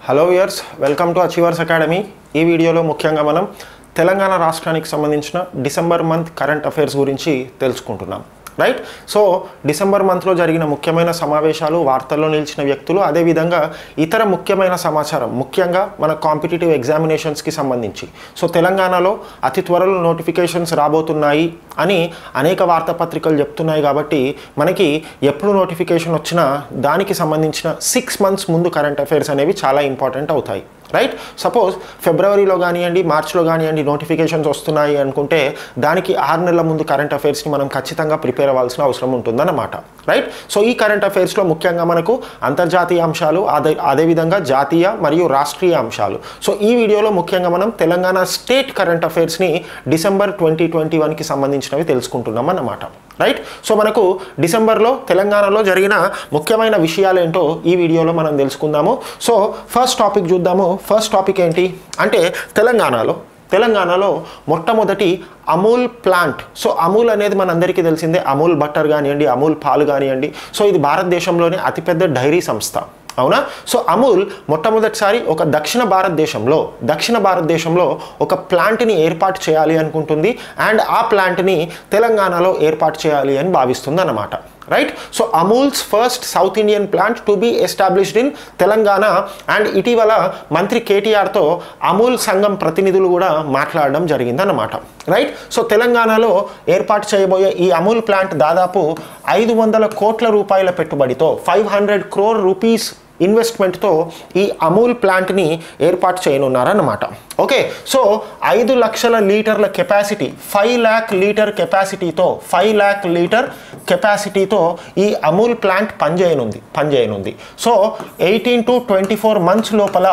hello years welcome to achievers academy ఈ వీడియోలో ముఖ్యంగా మనం తెలంగాణ రాష్ట్రానికి సంబంధించిన డిసెంబర్ మంత్ కరెంట్ అఫైర్స్ గురించి తెలుసుకుంటున్నాం రైట్ సో డిసెంబర్ మంత్లో జరిగిన ముఖ్యమైన సమావేశాలు వార్తల్లో నిలిచిన వ్యక్తులు అదేవిధంగా ఇతర ముఖ్యమైన సమాచారం ముఖ్యంగా మన కాంపిటేటివ్ ఎగ్జామినేషన్స్కి సంబంధించి సో తెలంగాణలో అతి త్వరలో నోటిఫికేషన్స్ రాబోతున్నాయి అని అనేక వార్తాపత్రికలు చెప్తున్నాయి కాబట్టి మనకి ఎప్పుడు నోటిఫికేషన్ వచ్చినా దానికి సంబంధించిన సిక్స్ మంత్స్ ముందు కరెంట్ అఫైర్స్ అనేవి చాలా ఇంపార్టెంట్ అవుతాయి రైట్ సపోజ్ ఫిబ్రవరిలో కానివ్వండి మార్చ్లో కానివ్వండి నోటిఫికేషన్స్ వస్తున్నాయి అనుకుంటే దానికి ఆరు నెలల ముందు కరెంట్ అఫైర్స్ని మనం ఖచ్చితంగా ప్రిపేర్ అవ్వాల్సిన అవసరం ఉంటుందన్నమాట రైట్ సో ఈ కరెంట్ అఫైర్స్లో ముఖ్యంగా మనకు అంతర్జాతీయ అంశాలు అదే అదేవిధంగా జాతీయ మరియు రాష్ట్రీయ అంశాలు సో ఈ వీడియోలో ముఖ్యంగా మనం తెలంగాణ స్టేట్ కరెంట్ అఫైర్స్ని డిసెంబర్ ట్వంటీ ట్వంటీ వన్కి సంబంధించినవి తెలుసుకుంటున్నాం అన్నమాట రైట్ సో మనకు డిసెంబర్లో తెలంగాణలో జరిగిన ముఖ్యమైన విషయాలు ఏంటో ఈ వీడియోలో మనం తెలుసుకుందాము సో ఫస్ట్ టాపిక్ చూద్దాము ఫస్ట్ టాపిక్ ఏంటి అంటే తెలంగాణలో తెలంగాణలో మొట్టమొదటి అమూల్ ప్లాంట్ సో అమూల్ అనేది మనందరికీ తెలిసిందే అమూల్ బట్టర్ కానివ్వండి అమూల్ పాలు కానివ్వండి సో ఇది భారతదేశంలోనే అతిపెద్ద డైరీ సంస్థ అవునా సో అమూల్ మొట్టమొదటిసారి ఒక దక్షిణ భారతదేశంలో దక్షిణ భారతదేశంలో ఒక ప్లాంట్ని ఏర్పాటు చేయాలి అనుకుంటుంది అండ్ ఆ ప్లాంట్ని తెలంగాణలో ఏర్పాటు చేయాలి అని భావిస్తుంది అన్నమాట right so Amul's first south Indian plant to be established in Telangana and ఇటీవల మంత్రి కేటీఆర్తో అమూల్ సంఘం ప్రతినిధులు కూడా మాట్లాడడం జరిగిందన్నమాట రైట్ సో తెలంగాణలో ఏర్పాటు చేయబోయే ఈ అమూల్ ప్లాంట్ దాదాపు ఐదు వందల కోట్ల రూపాయల పెట్టుబడితో ఫైవ్ హండ్రెడ్ క్రోర్ రూపీస్ ఇన్వెస్ట్మెంట్తో ఈ అమూల్ ప్లాంట్ని ఏర్పాటు చేయనున్నారన్నమాట ఓకే సో ఐదు లక్షల లీటర్ల కెపాసిటీ ఫైవ్ ల్యాక్ లీటర్ కెపాసిటీతో ఫైవ్ ల్యాక్ లీటర్ కెపాసిటీతో ఈ అమూల్ ప్లాంట్ పనిచేయనుంది పనిచేయనుంది so eighteen to twenty four months లోపల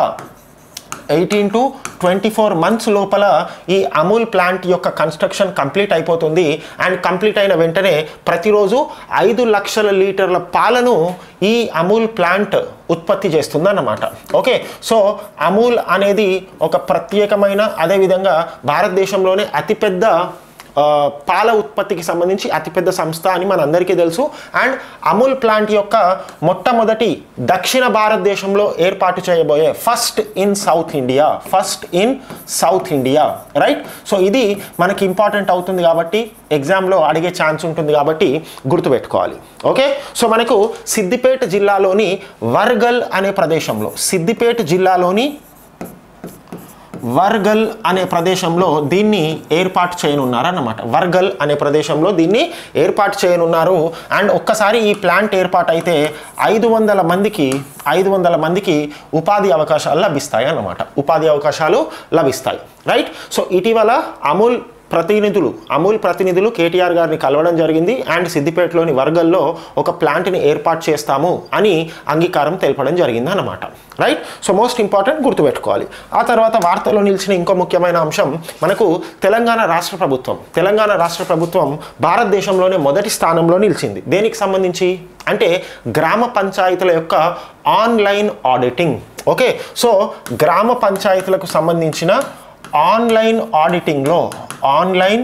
eighteen to twenty four months లోపల ఈ అమూల్ ప్లాంట్ యొక్క కన్స్ట్రక్షన్ కంప్లీట్ అయిపోతుంది అండ్ కంప్లీట్ అయిన వెంటనే ప్రతిరోజు ఐదు లక్షల లీటర్ల పాలను ఈ అమూల్ ప్లాంట్ ఉత్పత్తి చేస్తుందన్నమాట ఓకే సో అమూల్ అనేది ఒక ప్రత్యేకమైన అదేవిధంగా భారతదేశంలోనే అతిపెద్ద ఆ, పాల ఉత్పత్తికి సంబంధించి అతిపెద్ద సంస్థ అని మనందరికీ తెలుసు అండ్ అమూల్ ప్లాంట్ యొక్క మొట్టమొదటి దక్షిణ భారతదేశంలో ఏర్పాటు చేయబోయే first in south India first in south India right so ఇది మనకి ఇంపార్టెంట్ అవుతుంది కాబట్టి ఎగ్జామ్లో అడిగే ఛాన్స్ ఉంటుంది కాబట్టి గుర్తుపెట్టుకోవాలి ఓకే సో మనకు సిద్దిపేట జిల్లాలోని వర్గల్ అనే ప్రదేశంలో సిద్దిపేట జిల్లాలోని వర్గల్ అనే ప్రదేశంలో దీన్ని ఏర్పాటు చేయనున్నారన్నమాట వర్గల్ అనే ప్రదేశంలో దీన్ని ఏర్పాటు చేయనున్నారు అండ్ ఒక్కసారి ఈ ప్లాంట్ ఏర్పాటు అయితే ఐదు వందల మందికి ఐదు వందల మందికి ఉపాధి అవకాశాలు లభిస్తాయి అన్నమాట ఉపాధి అవకాశాలు లభిస్తాయి రైట్ సో ఇటీవల అమూల్ ప్రతినిధులు అమూల్ ప్రతినిధులు కేటీఆర్ గారిని కలవడం జరిగింది అండ్ సిద్దిపేటలోని వర్గల్లో ఒక ప్లాంట్ని ఏర్పాటు చేస్తాము అని అంగీకారం తెలపడం జరిగింది అన్నమాట రైట్ సో మోస్ట్ ఇంపార్టెంట్ గుర్తుపెట్టుకోవాలి ఆ తర్వాత వార్తల్లో నిలిచిన ఇంకో ముఖ్యమైన అంశం మనకు తెలంగాణ రాష్ట్ర ప్రభుత్వం తెలంగాణ రాష్ట్ర ప్రభుత్వం భారతదేశంలోనే మొదటి స్థానంలో నిలిచింది దేనికి సంబంధించి అంటే గ్రామ పంచాయతీల యొక్క ఆన్లైన్ ఆడిటింగ్ ఓకే సో గ్రామ పంచాయతీలకు సంబంధించిన ఆన్లైన్ ఆడిటింగ్లో ఆన్లైన్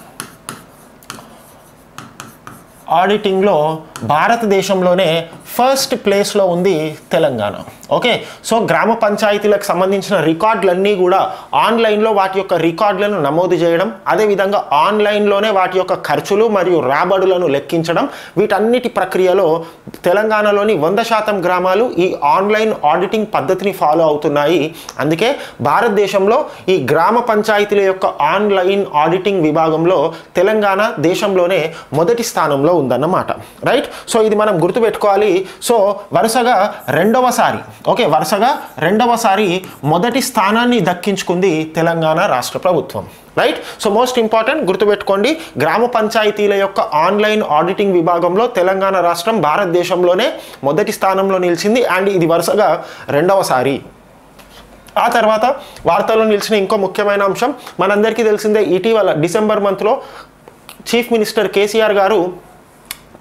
ఆడిటింగ్లో భారతదేశంలోనే ఫస్ట్ ప్లేస్లో ఉంది తెలంగాణ ఓకే సో గ్రామ పంచాయతీలకు సంబంధించిన రికార్డులన్నీ కూడా ఆన్లైన్లో వాటి యొక్క రికార్డులను నమోదు చేయడం అదేవిధంగా ఆన్లైన్లోనే వాటి యొక్క ఖర్చులు మరియు రాబడులను లెక్కించడం వీటన్నిటి ప్రక్రియలో తెలంగాణలోని వంద శాతం గ్రామాలు ఈ ఆన్లైన్ ఆడిటింగ్ పద్ధతిని ఫాలో అవుతున్నాయి అందుకే భారతదేశంలో ఈ గ్రామ పంచాయతీల యొక్క ఆన్లైన్ ఆడిటింగ్ విభాగంలో తెలంగాణ దేశంలోనే మొదటి స్థానంలో ఉందన్నమాట రైట్ సో ఇది మనం గుర్తుపెట్టుకోవాలి సో వరుసగా రెండవసారి ఓకే వరుసగా రెండవసారి మొదటి స్థానాన్ని దక్కించుకుంది తెలంగాణ రాష్ట్ర ప్రభుత్వం రైట్ సో మోస్ట్ ఇంపార్టెంట్ గుర్తుపెట్టుకోండి గ్రామ పంచాయతీల యొక్క ఆన్లైన్ ఆడిటింగ్ విభాగంలో తెలంగాణ రాష్ట్రం భారతదేశంలోనే మొదటి స్థానంలో నిలిచింది అండ్ ఇది వరుసగా రెండవసారి ఆ తర్వాత వార్తల్లో నిలిచిన ఇంకో ముఖ్యమైన అంశం మనందరికీ తెలిసిందే ఇటీవల డిసెంబర్ మంత్లో చీఫ్ మినిస్టర్ కేసీఆర్ గారు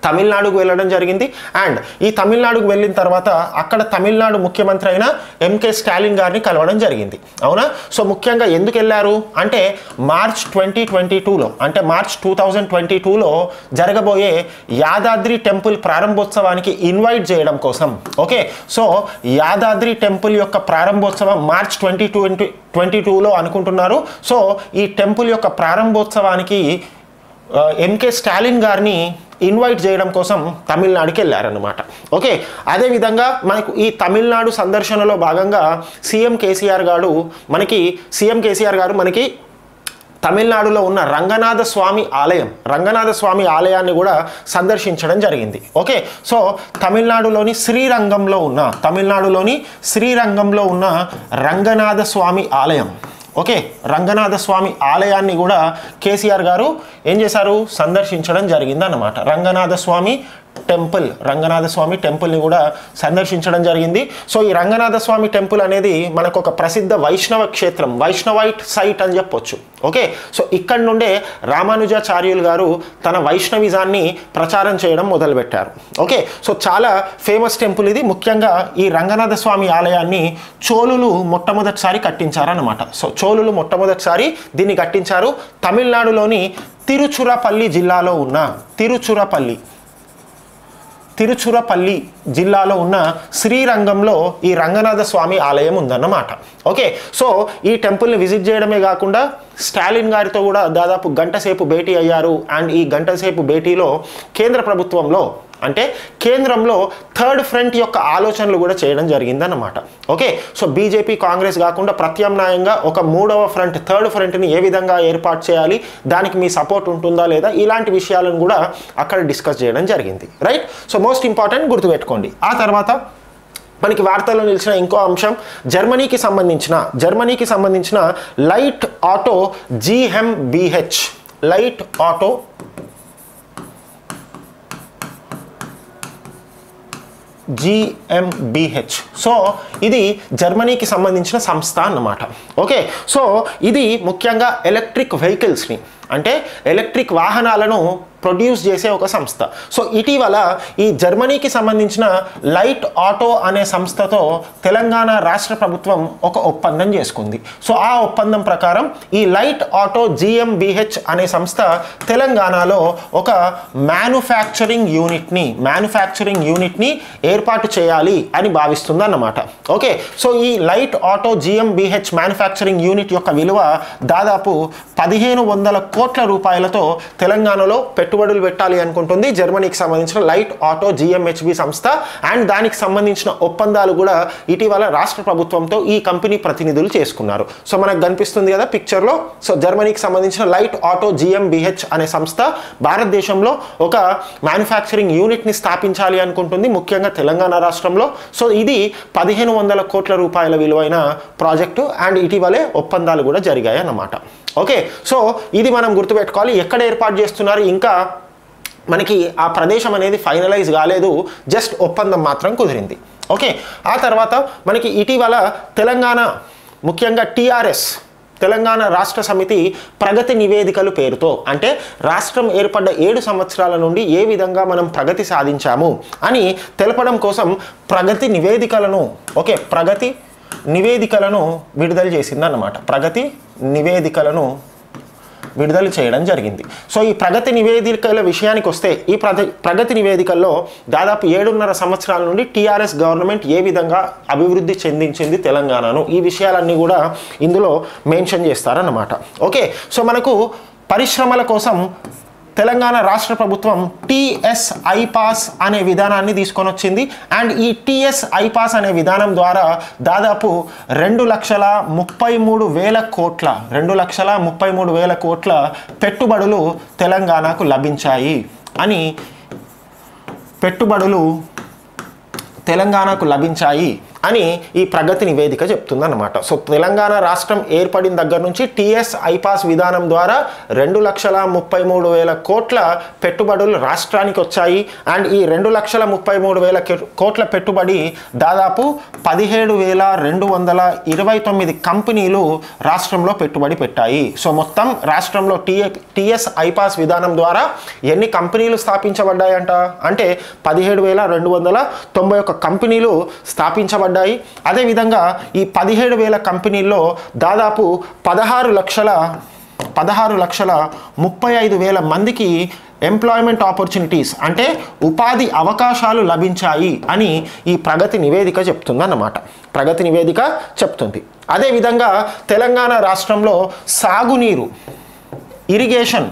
తమిళనాడుకు వెళ్ళడం జరిగింది అండ్ ఈ తమిళనాడుకు వెళ్ళిన తర్వాత అక్కడ తమిళనాడు ముఖ్యమంత్రి అయిన ఎంకే స్టాలిన్ గారిని కలవడం జరిగింది అవునా సో ముఖ్యంగా ఎందుకు వెళ్ళారు అంటే మార్చ్ ట్వంటీ ట్వంటీ టూలో అంటే మార్చ్ టూ థౌజండ్ ట్వంటీ టూలో జరగబోయే యాదాద్రి టెంపుల్ ప్రారంభోత్సవానికి ఇన్వైట్ చేయడం కోసం ఓకే సో యాదాద్రి టెంపుల్ యొక్క ప్రారంభోత్సవం మార్చ్ ట్వంటీ ట్వంటీ ట్వంటీ టూలో అనుకుంటున్నారు సో ఈ టెంపుల్ యొక్క ప్రారంభోత్సవానికి ఆ, ఎంకే స్టాలిన్ గారిని ఇన్వైట్ చేయడం కోసం తమిళనాడుకి వెళ్ళారనమాట ఓకే అదేవిధంగా మనకు ఈ తమిళనాడు సందర్శనలో భాగంగా సీఎం కేసీఆర్ గారు మనకి సీఎం కేసీఆర్ గారు మనకి తమిళనాడులో ఉన్న రంగనాథ స్వామి ఆలయం రంగనాథ స్వామి ఆలయాన్ని కూడా సందర్శించడం జరిగింది ఓకే సో తమిళనాడులోని శ్రీరంగంలో ఉన్న తమిళనాడులోని శ్రీరంగంలో ఉన్న రంగనాథ స్వామి ఆలయం ఓకే రంగనాథ స్వామి ఆలయాన్ని కూడా కేసీఆర్ గారు ఏం చేశారు సందర్శించడం జరిగిందన్నమాట రంగనాథ స్వామి టెంపుల్ రంగనాథ స్వామి టెంపుల్ని కూడా సందర్శించడం జరిగింది సో ఈ రంగనాథ స్వామి టెంపుల్ అనేది మనకు ఒక ప్రసిద్ధ వైష్ణవ క్షేత్రం వైష్ణవైట్ సైట్ అని చెప్పొచ్చు ఓకే సో ఇక్కడ నుండే రామానుజాచార్యులు గారు తన వైష్ణవిజాన్ని ప్రచారం చేయడం మొదలుపెట్టారు ఓకే సో చాలా ఫేమస్ టెంపుల్ ఇది ముఖ్యంగా ఈ రంగనాథ స్వామి ఆలయాన్ని చోళులు మొట్టమొదటిసారి కట్టించారన్నమాట సో చోళులు మొట్టమొదటిసారి దీన్ని కట్టించారు తమిళనాడులోని తిరుచురపల్లి జిల్లాలో ఉన్న తిరుచురపల్లి తిరుచురపల్లి జిల్లాలో ఉన్న శ్రీరంగంలో ఈ రంగనాథ స్వామి ఆలయం ఉందన్నమాట ఓకే సో ఈ టెంపుల్ని విజిట్ చేయడమే కాకుండా స్టాలిన్ గారితో కూడా దాదాపు గంట సేపు భేటీ అయ్యారు అండ్ ఈ గంట సేపు భేటీలో కేంద్ర ప్రభుత్వంలో అంటే కేంద్రంలో థర్డ్ ఫ్రంట్ యొక్క ఆలోచనలు కూడా చేయడం జరిగిందన్నమాట ఓకే సో బీజేపీ కాంగ్రెస్ కాకుండా ప్రత్యామ్నాయంగా ఒక మూడవ ఫ్రంట్ థర్డ్ ఫ్రంట్ని ఏ విధంగా ఏర్పాటు చేయాలి దానికి మీ సపోర్ట్ ఉంటుందా లేదా ఇలాంటి విషయాలను కూడా అక్కడ డిస్కస్ చేయడం జరిగింది రైట్ సో మోస్ట్ ఇంపార్టెంట్ గుర్తుపెట్టుకోండి ఆ తర్వాత మనకి వార్తల్లో నిలిచిన ఇంకో అంశం జర్మనీకి సంబంధించిన జర్మనీకి సంబంధించిన light auto GmbH light auto GmbH so ఇది జర్మనీకి సంబంధించిన సంస్థ అన్నమాట ఓకే సో ఇది ముఖ్యంగా ఎలక్ట్రిక్ వెహికల్స్ని అంటే ఎలక్ట్రిక్ వాహనాలను ప్రొడ్యూస్ చేసే ఒక సంస్థ సో ఇటీవల ఈ జర్మనీకి సంబంధించిన లైట్ ఆటో అనే సంస్థతో తెలంగాణ రాష్ట్ర ప్రభుత్వం ఒక ఒప్పందం చేసుకుంది సో ఆ ఒప్పందం ప్రకారం ఈ లైట్ ఆటో జిఎంబిహెచ్ అనే సంస్థ తెలంగాణలో ఒక మ్యానుఫ్యాక్చరింగ్ యూనిట్ని మ్యానుఫ్యాక్చరింగ్ యూనిట్ని ఏర్పాటు చేయాలి అని భావిస్తుందన్నమాట ఓకే సో ఈ లైట్ ఆటో జిఎంబిహెచ్ మ్యానుఫ్యాక్చరింగ్ యూనిట్ యొక్క విలువ దాదాపు పదిహేను వందల కోట్ల రూపాయలతో తెలంగాణలో పెట్టుబడులు పెట్టాలి అనుకుంటుంది జర్మనీకి సంబంధించిన లైట్ ఆటో జిఎంహెచ్బి సంస్థ అండ్ దానికి సంబంధించిన ఒప్పందాలు కూడా ఇటీవల రాష్ట్ర ప్రభుత్వంతో ఈ కంపెనీ ప్రతినిధులు చేసుకున్నారు సో మనకు కనిపిస్తుంది కదా పిక్చర్లో సో జర్మనీకి సంబంధించిన లైట్ ఆటో జిఎంబిహెచ్ అనే సంస్థ భారతదేశంలో ఒక మ్యానుఫ్యాక్చరింగ్ యూనిట్ని స్థాపించాలి అనుకుంటుంది ముఖ్యంగా తెలంగాణ రాష్ట్రంలో సో ఇది పదిహేను వందల కోట్ల రూపాయల విలువైన ప్రాజెక్టు అండ్ ఇటీవలే ఒప్పందాలు కూడా జరిగాయి అన్నమాట ఓకే సో ఇది మనం గుర్తుపెట్టుకోవాలి ఎక్కడ ఏర్పాటు చేస్తున్నారు ఇంకా మనకి ఆ ప్రదేశం అనేది ఫైనలైజ్ కాలేదు జస్ట్ ఒప్పందం మాత్రం కుదిరింది ఓకే ఆ తర్వాత మనకి ఇటీవల తెలంగాణ ముఖ్యంగా టీఆర్ఎస్ తెలంగాణ రాష్ట్ర సమితి ప్రగతి నివేదికలు పేరుతో అంటే రాష్ట్రం ఏర్పడ్డ ఏడు సంవత్సరాల నుండి ఏ విధంగా మనం ప్రగతి సాధించాము అని తెలపడం కోసం ప్రగతి నివేదికలను ఓకే ప్రగతి నివేదికలను విడుదల చేసిందన్నమాట ప్రగతి నివేదికలను విడుదల చేయడం జరిగింది సో ఈ ప్రగతి నివేదికల విషయానికి వస్తే ఈ ప్రగ ప్రగతి నివేదికల్లో దాదాపు ఏడున్నర సంవత్సరాల నుండి టీఆర్ఎస్ గవర్నమెంట్ ఏ విధంగా అభివృద్ధి చెందించింది తెలంగాణను ఈ విషయాలన్నీ కూడా ఇందులో మెన్షన్ చేస్తారన్నమాట ఓకే సో మనకు పరిశ్రమల కోసం తెలంగాణ రాష్ట్ర ప్రభుత్వం టిఎస్ ఐపాస్ అనే విధానాన్ని తీసుకొని వచ్చింది అండ్ ఈ టిఎస్ ఐపాస్ అనే విధానం ద్వారా దాదాపు రెండు లక్షల ముప్పై మూడు వేల కోట్ల రెండు లక్షల ముప్పై మూడు వేల కోట్ల పెట్టుబడులు తెలంగాణకు లభించాయి అని పెట్టుబడులు తెలంగాణకు లభించాయి అని ఈ ప్రగతి నివేదిక చెప్తుందన్నమాట సో తెలంగాణ రాష్ట్రం ఏర్పడిన దగ్గర నుంచి టిఎస్ ఐపాస్ విధానం ద్వారా రెండు లక్షల ముప్పై మూడు వేల కోట్ల పెట్టుబడులు రాష్ట్రానికి వచ్చాయి అండ్ ఈ రెండు లక్షల ముప్పై మూడు వేల కె- కోట్ల పెట్టుబడి దాదాపు పదిహేడు వేల రెండు వందల ఇరవై తొమ్మిది కంపెనీలు రాష్ట్రంలో పెట్టుబడి పెట్టాయి సో మొత్తం రాష్ట్రంలో టిఏ టిఎస్ ఐపాస్ విధానం ద్వారా ఎన్ని కంపెనీలు స్థాపించబడ్డాయంట అంటే పదిహేడు వేల రెండు వందల తొంభై ఒక్క కంపెనీలు స్థాపించబడ్డాయి అదేవిధంగా ఈ పదిహేడు వేల కంపెనీల్లో దాదాపు పదహారు లక్షల పదహారు లక్షల ముప్పై ఐదు వేల మందికి ఎంప్లాయ్మెంట్ ఆపర్చునిటీస్ అంటే ఉపాధి అవకాశాలు లభించాయి అని ఈ ప్రగతి నివేదిక చెప్తుందన్నమాట ప్రగతి నివేదిక చెప్తుంది అదేవిధంగా తెలంగాణ రాష్ట్రంలో సాగునీరు ఇరిగేషన్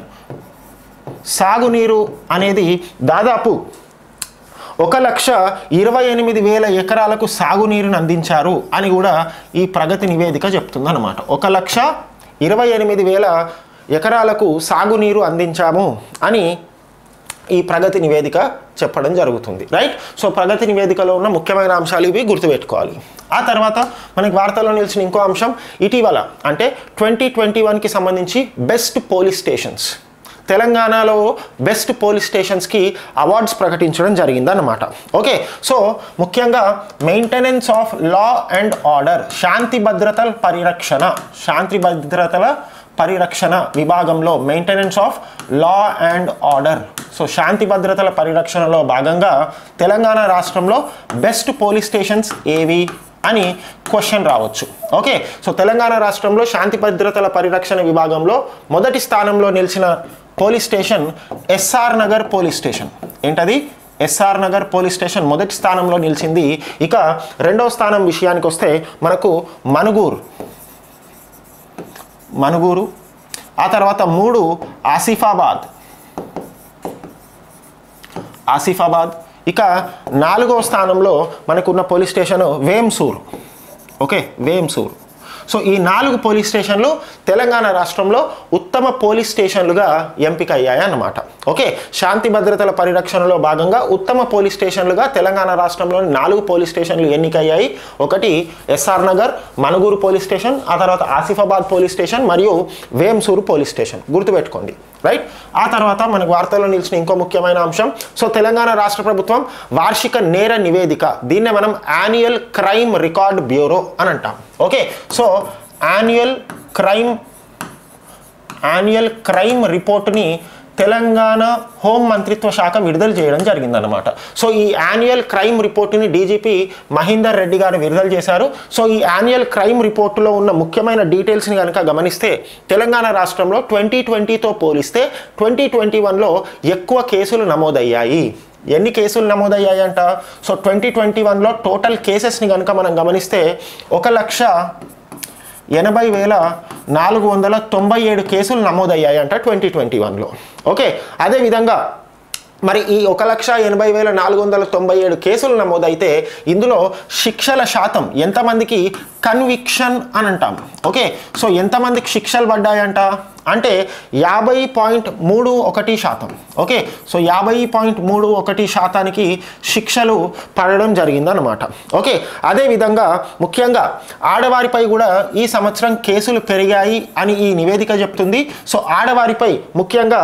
సాగునీరు అనేది దాదాపు ఒక లక్ష ఇరవై ఎనిమిది వేల ఎకరాలకు సాగునీరుని అందించారు అని కూడా ఈ ప్రగతి నివేదిక చెప్తుందన్నమాట ఒక లక్ష ఇరవై ఎనిమిది వేల ఎకరాలకు సాగునీరు అందించాము అని ఈ ప్రగతి నివేదిక చెప్పడం జరుగుతుంది రైట్ సో ప్రగతి నివేదికలో ఉన్న ముఖ్యమైన అంశాలు ఇవి గుర్తుపెట్టుకోవాలి ఆ తర్వాత మనకి వార్తల్లో నిలిచిన ఇంకో అంశం ఇటీవల అంటే ట్వంటీ ట్వంటీ వన్కి సంబంధించి బెస్ట్ పోలీస్ స్టేషన్స్ తెలంగాణలో బెస్ట్ పోలీస్ స్టేషన్స్కి అవార్డ్స్ ప్రకటించడం జరిగిందన్నమాట ఓకే సో ముఖ్యంగా maintenance of law and order శాంతి భద్రతల పరిరక్షణ శాంతి భద్రతల పరిరక్షణ విభాగంలో maintenance of law and order so శాంతి భద్రతల పరిరక్షణలో భాగంగా తెలంగాణ రాష్ట్రంలో బెస్ట్ పోలీస్ స్టేషన్స్ ఏవి అని క్వశ్చన్ రావచ్చు ఓకే సో తెలంగాణ రాష్ట్రంలో శాంతి భద్రతల పరిరక్షణ విభాగంలో మొదటి స్థానంలో నిలిచిన police station SR Nagar police station ఏంటది ఎస్ఆర్ నగర్ పోలీస్ స్టేషన్ మొదటి స్థానంలో నిలిచింది ఇక రెండవ స్థానం విషయానికి వస్తే మనకు మనుగూరు మనుగూరు ఆ తర్వాత మూడు ఆసిఫాబాద్ ఆసిఫాబాద్ ఇక నాలుగో స్థానంలో మనకున్న police station Vemsur okay Vemsur so ఈ నాలుగు పోలీస్ స్టేషన్లు తెలంగాణ రాష్ట్రంలో ఉత్తమ పోలీస్ స్టేషన్లుగా ఎంపిక అయ్యాయి అన్నమాట ఓకే శాంతి భద్రతల పరిరక్షణలో భాగంగా ఉత్తమ పోలీస్ స్టేషన్లుగా తెలంగాణ రాష్ట్రంలోని నాలుగు పోలీస్ స్టేషన్లు ఎన్నికయ్యాయి ఒకటి SR Nagar Manuguru police station ఆ తర్వాత ఆసిఫాబాద్ పోలీస్ స్టేషన్ మరియు వేంసూరు పోలీస్ స్టేషన్ గుర్తుపెట్టుకోండి రైట్ ఆ తర్వాత మనకు వార్తల్లో నిలిచిన ఇంకో ముఖ్యమైన అంశం సో తెలంగాణ రాష్ట్ర ప్రభుత్వం వార్షిక నేర నివేదిక దీన్నే మనం యాన్యువల్ క్రైమ్ రికార్డ్ బ్యూరో అని అంటాం okay so annual crime annual crime రిపోర్ట్ని తెలంగాణ హోం మంత్రిత్వ శాఖ విడుదల చేయడం జరిగిందనమాట సో ఈ యాన్యువల్ క్రైమ్ రిపోర్టుని డీజీపీ మహేందర్ రెడ్డి గారు విడుదల చేశారు సో ఈ యాన్యువల్ క్రైమ్ రిపోర్టులో ఉన్న ముఖ్యమైన డీటెయిల్స్ని కనుక గమనిస్తే తెలంగాణ రాష్ట్రంలో ట్వంటీ ట్వంటీతో పోలిస్తే ట్వంటీ ట్వంటీ వన్లో ఎక్కువ కేసులు నమోదయ్యాయి ఎన్ని కేసులు నమోదయ్యాయంట సో ట్వంటీ ట్వంటీ వన్లో టోటల్ కేసెస్ని కనుక మనం గమనిస్తే ఒక లక్ష ఎనభై వేల నాలుగు వందల తొంభై ఏడు కేసులు నమోదయ్యాయంట ట్వంటీ ట్వంటీ వన్లో ఓకే అదేవిధంగా మరి ఈ ఒక లక్ష ఎనభై వేల నాలుగు వందల తొంభై ఏడు కేసులు నమోదైతే ఇందులో శిక్షల శాతం ఎంతమందికి కన్విక్షన్ అని అంటాం ఓకే సో ఎంతమందికి శిక్షలు పడ్డాయంట అంటే యాభై పాయింట్ మూడు ఒకటి శాతం ఓకే సో యాభై పాయింట్ మూడు ఒకటి శాతానికి శిక్షలు పడడం జరిగిందనమాట ఓకే అదేవిధంగా ముఖ్యంగా ఆడవారిపై కూడా ఈ సంవత్సరం కేసులు పెరిగాయి అని ఈ నివేదిక చెప్తుంది సో ఆడవారిపై ముఖ్యంగా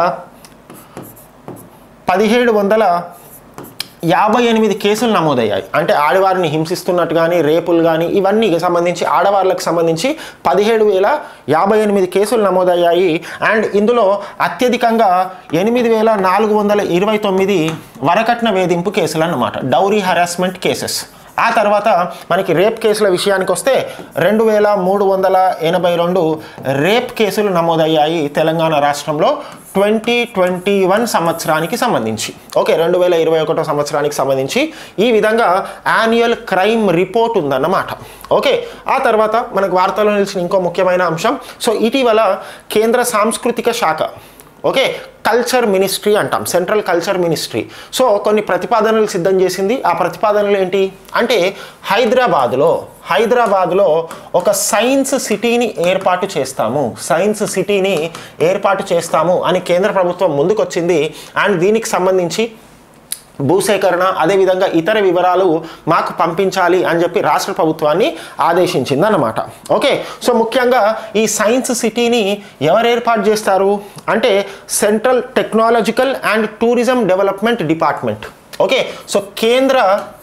పదిహేడు వందల యాభై ఎనిమిది కేసులు నమోదయ్యాయి అంటే ఆడవారిని హింసిస్తున్నట్టు కానీ రేపులు కానీ ఇవన్నీ సంబంధించి ఆడవాళ్ళకి సంబంధించి పదిహేడు వేల యాభై ఎనిమిది కేసులు నమోదయ్యాయి అండ్ ఇందులో అత్యధికంగా ఎనిమిది వేల నాలుగు వందల ఇరవై తొమ్మిది వరకట్న వేధింపు కేసులు అన్నమాట డౌరీ హరాస్మెంట్ కేసెస్ ఆ తర్వాత మనకి రేప్ కేసుల విషయానికి వస్తే రెండు వేల మూడు వందల ఎనభై రెండు రేప్ కేసులు నమోదయ్యాయి తెలంగాణ రాష్ట్రంలో ట్వంటీ ట్వంటీ వన్ సంవత్సరానికి సంబంధించి ఓకే రెండు వేల ఇరవై ఒకటో సంవత్సరానికి సంబంధించి ఈ విధంగా యాన్యువల్ క్రైమ్ రిపోర్ట్ ఉందన్నమాట ఓకే ఆ తర్వాత మనకు వార్తల్లో నిలిచిన ఇంకో ముఖ్యమైన అంశం సో ఇటీవల కేంద్ర సాంస్కృతిక శాఖ ఓకే కల్చర్ మినిస్ట్రీ అంటాం సెంట్రల్ కల్చర్ మినిస్ట్రీ సో కొన్ని ప్రతిపాదనలు సిద్ధం చేసింది ఆ ప్రతిపాదనలు ఏంటి అంటే హైదరాబాద్లో హైదరాబాద్లో ఒక సైన్స్ సిటీని ఏర్పాటు చేస్తాము సైన్స్ సిటీని ఏర్పాటు చేస్తాము అని కేంద్ర ప్రభుత్వం ముందుకొచ్చింది అండ్ దీనికి సంబంధించి భూసేకరణ అదేవిధంగా ఇతర వివరాలు మాకు పంపించాలి అని చెప్పి రాష్ట్ర ప్రభుత్వాన్ని ఆదేశించింది అన్నమాట ఓకే సో ముఖ్యంగా ఈ సైన్స్ సిటీని ఎవరు ఏర్పాటు చేస్తారు అంటే central technological and tourism development department okay so కేంద్ర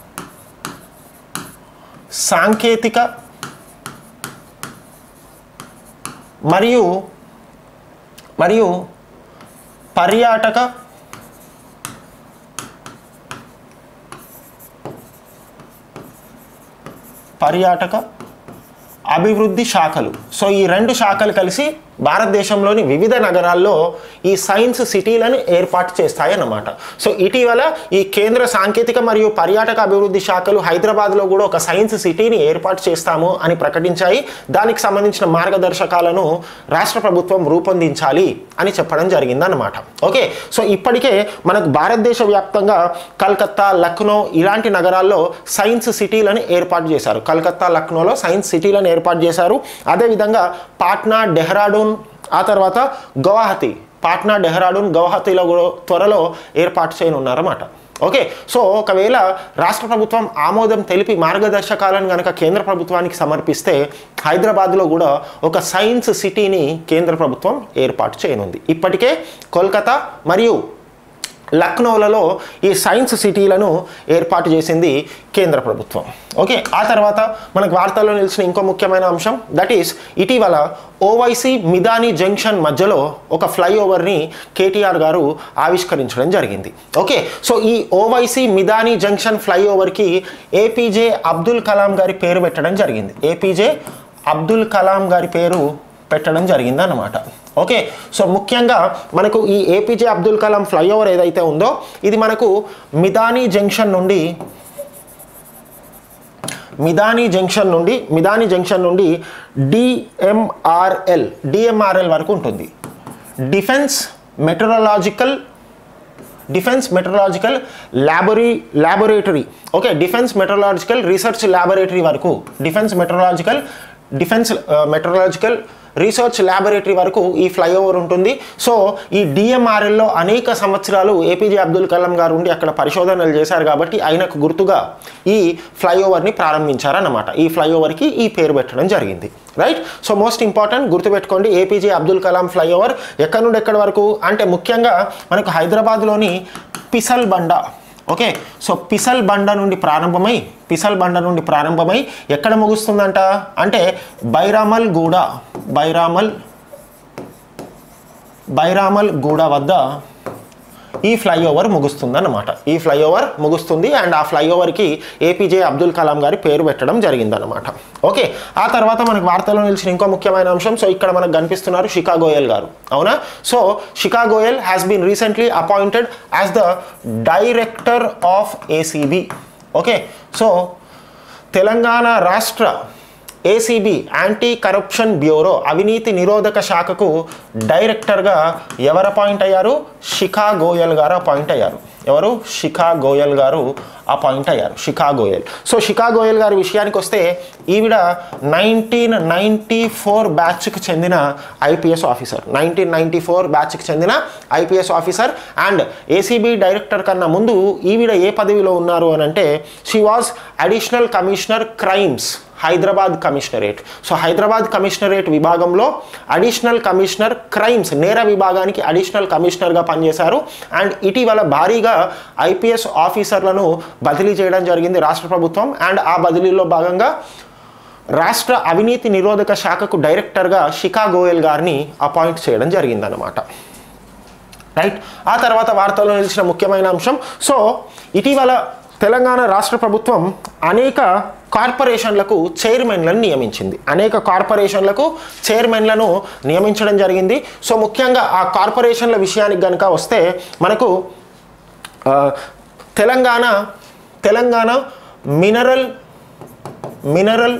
సాంకేతిక మరియు మరియు పర్యాటక పర్యాటక అభివృద్ధి శాఖలు సో ఈ రెండు శాఖలు కలిసి భారతదేశంలోని వివిధ నగరాల్లో ఈ సైన్స్ సిటీలను ఏర్పాటు చేస్తాయి అన్నమాట సో ఇటీవల ఈ కేంద్ర సాంకేతిక మరియు పర్యాటక అభివృద్ధి శాఖలు హైదరాబాద్లో కూడా ఒక సైన్స్ సిటీని ఏర్పాటు చేస్తాము అని ప్రకటించాయి దానికి సంబంధించిన మార్గదర్శకాలను రాష్ట్ర ప్రభుత్వం రూపొందించాలి అని చెప్పడం జరిగిందన్నమాట ఓకే సో ఇప్పటికే మనకు భారతదేశ వ్యాప్తంగా కలకత్తా లక్నో ఇలాంటి నగరాల్లో సైన్స్ సిటీలను ఏర్పాటు చేశారు కలకత్తా లక్నోలో సైన్స్ సిటీలను ఏర్పాటు చేశారు అదేవిధంగా పాట్నా డెహ్రాడూన్ ఆ తర్వాత గౌహతి పాట్నా డెహ్రాడూన్ గౌహతిలో కూడా త్వరలో ఏర్పాటు చేయనున్నారన్నమాట ఓకే సో ఒకవేళ రాష్ట్ర ప్రభుత్వం ఆమోదం తెలిపి మార్గదర్శకాలను కనుక కేంద్ర ప్రభుత్వానికి సమర్పిస్తే హైదరాబాద్లో కూడా ఒక సైన్స్ సిటీని కేంద్ర ప్రభుత్వం ఏర్పాటు చేయనుంది ఇప్పటికే కోల్కతా మరియు లక్నోలలో ఈ సైన్స్ సిటీలను ఏర్పాటు చేసింది కేంద్ర ప్రభుత్వం ఓకే ఆ తర్వాత మనకు వార్తల్లో నిలిచిన ఇంకో ముఖ్యమైన అంశం దట్ ఈస్ ఇటీవల ఓవైసీ మిదాని జంక్షన్ మధ్యలో ఒక ఫ్లైఓవర్ని కేటీఆర్ గారు ఆవిష్కరించడం జరిగింది ఓకే సో ఈ ఓవైసీ మిదాని జంక్షన్ ఫ్లైఓవర్కి ఏపీజే అబ్దుల్ కలాం గారి పేరు పెట్టడం జరిగింది ఏపీజే అబ్దుల్ కలాం గారి పేరు పెట్టడం జరిగింది అన్నమాట ఓకే సో ముఖ్యంగా మనకు ఈ ఏపీజే అబ్దుల్ కలాం ఫ్లైఓవర్ ఏదైతే ఉందో ఇది మనకు మిదాని జంక్షన్ నుండి మిదాని జంక్షన్ నుండి మిదాని జంక్షన్ నుండి డిఎంఆర్ఎల్ డిఎంఆర్ఎల్ వరకు ఉంటుంది defence metallurgical defence metallurgical laboratory laboratory okay defence metallurgical research laboratory వరకు defence metallurgical defence metallurgical research laboratory వరకు ఈ ఫ్లైఓవర్ ఉంటుంది సో ఈ డిఎంఆర్ఎల్లో అనేక సంవత్సరాలు ఏపీజే అబ్దుల్ కలాం గారు ఉండి అక్కడ పరిశోధనలు చేశారు కాబట్టి ఆయనకు గుర్తుగా ఈ ఫ్లైఓవర్ని ప్రారంభించారన్నమాట ఈ ఫ్లైఓవర్కి ఈ పేరు పెట్టడం జరిగింది రైట్ సో మోస్ట్ ఇంపార్టెంట్ గుర్తుపెట్టుకోండి ఏపీజే అబ్దుల్ కలాం ఫ్లైఓవర్ ఎక్కడి నుండి ఎక్కడి వరకు అంటే ముఖ్యంగా మనకు హైదరాబాద్లోని పిసల్ బండ ఓకే సో పిసల్ బండ నుండి ప్రారంభమై పిసల్ బండ నుండి ప్రారంభమై ఎక్కడ ముగుస్తుందంట అంటే బైరామల్ గూడ బైరామల్ బైరామల్ గూడ వద్ద ఈ ఫ్లైఓవర్ ముగుస్తుందన్నమాట ఈ ఫ్లైఓవర్ ముగుస్తుంది అండ్ ఆ ఫ్లైఓవర్కి ఏపీజే అబ్దుల్ కలాం గారి పేరు పెట్టడం జరిగిందన్నమాట ఓకే ఆ తర్వాత మనకు వార్తల్లో నిలిచిన ఇంకో ముఖ్యమైన అంశం సో ఇక్కడ మనకు కనిపిస్తున్నారు షికా గోయల్ గారు అవునా so Shikha Goyal has been recently appointed as the director of ACB okay so Telangana రాష్ట్ర ఏసీబీ యాంటీ కరప్షన్ బ్యూరో అవినీతి నిరోధక శాఖకు డైరెక్టర్గా ఎవరు అపాయింట్ అయ్యారు శిఖా గోయల్ గారు అపాయింట్ అయ్యారు ఎవరు శిఖా గోయల్ గారు అపాయింట్ అయ్యారు శిఖా గోయల్ సో శిఖా గోయల్ గారి విషయానికి వస్తే ఈవిడ నైన్టీన్ నైంటీ ఫోర్ బ్యాచ్కి చెందిన IPS officer nineteen ninety four బ్యాచ్కి చెందిన IPS officer and ACB director కన్నా ముందు ఈవిడ ఏ పదవిలో ఉన్నారు అని అంటే she was additional commissioner crimes Hyderabad commissionerate so Hyderabad commissionerate విభాగంలో అడిషనల్ కమిషనర్ క్రైమ్స్ నేర విభాగానికి అడిషనల్ కమిషనర్గా పనిచేశారు అండ్ ఇటీవల భారీగా ఐపీఎస్ ఆఫీసర్లను బదిలీ చేయడం జరిగింది రాష్ట్ర ప్రభుత్వం అండ్ ఆ బదిలీలో భాగంగా రాష్ట్ర అవినీతి నిరోధక శాఖకు డైరెక్టర్గా షికా గోయల్ గారిని అపాయింట్ చేయడం జరిగిందనమాట రైట్ ఆ తర్వాత వార్తల్లో నిలిచిన ముఖ్యమైన అంశం సో ఇటీవల తెలంగాణ రాష్ట్ర ప్రభుత్వం అనేక కార్పొరేషన్లకు చైర్మన్లను నియమించింది అనేక కార్పొరేషన్లకు చైర్మన్లను నియమించడం జరిగింది సో ముఖ్యంగా ఆ కార్పొరేషన్ల విషయానికి కనుక వస్తే మనకు ఆ, Telangana Telangana mineral mineral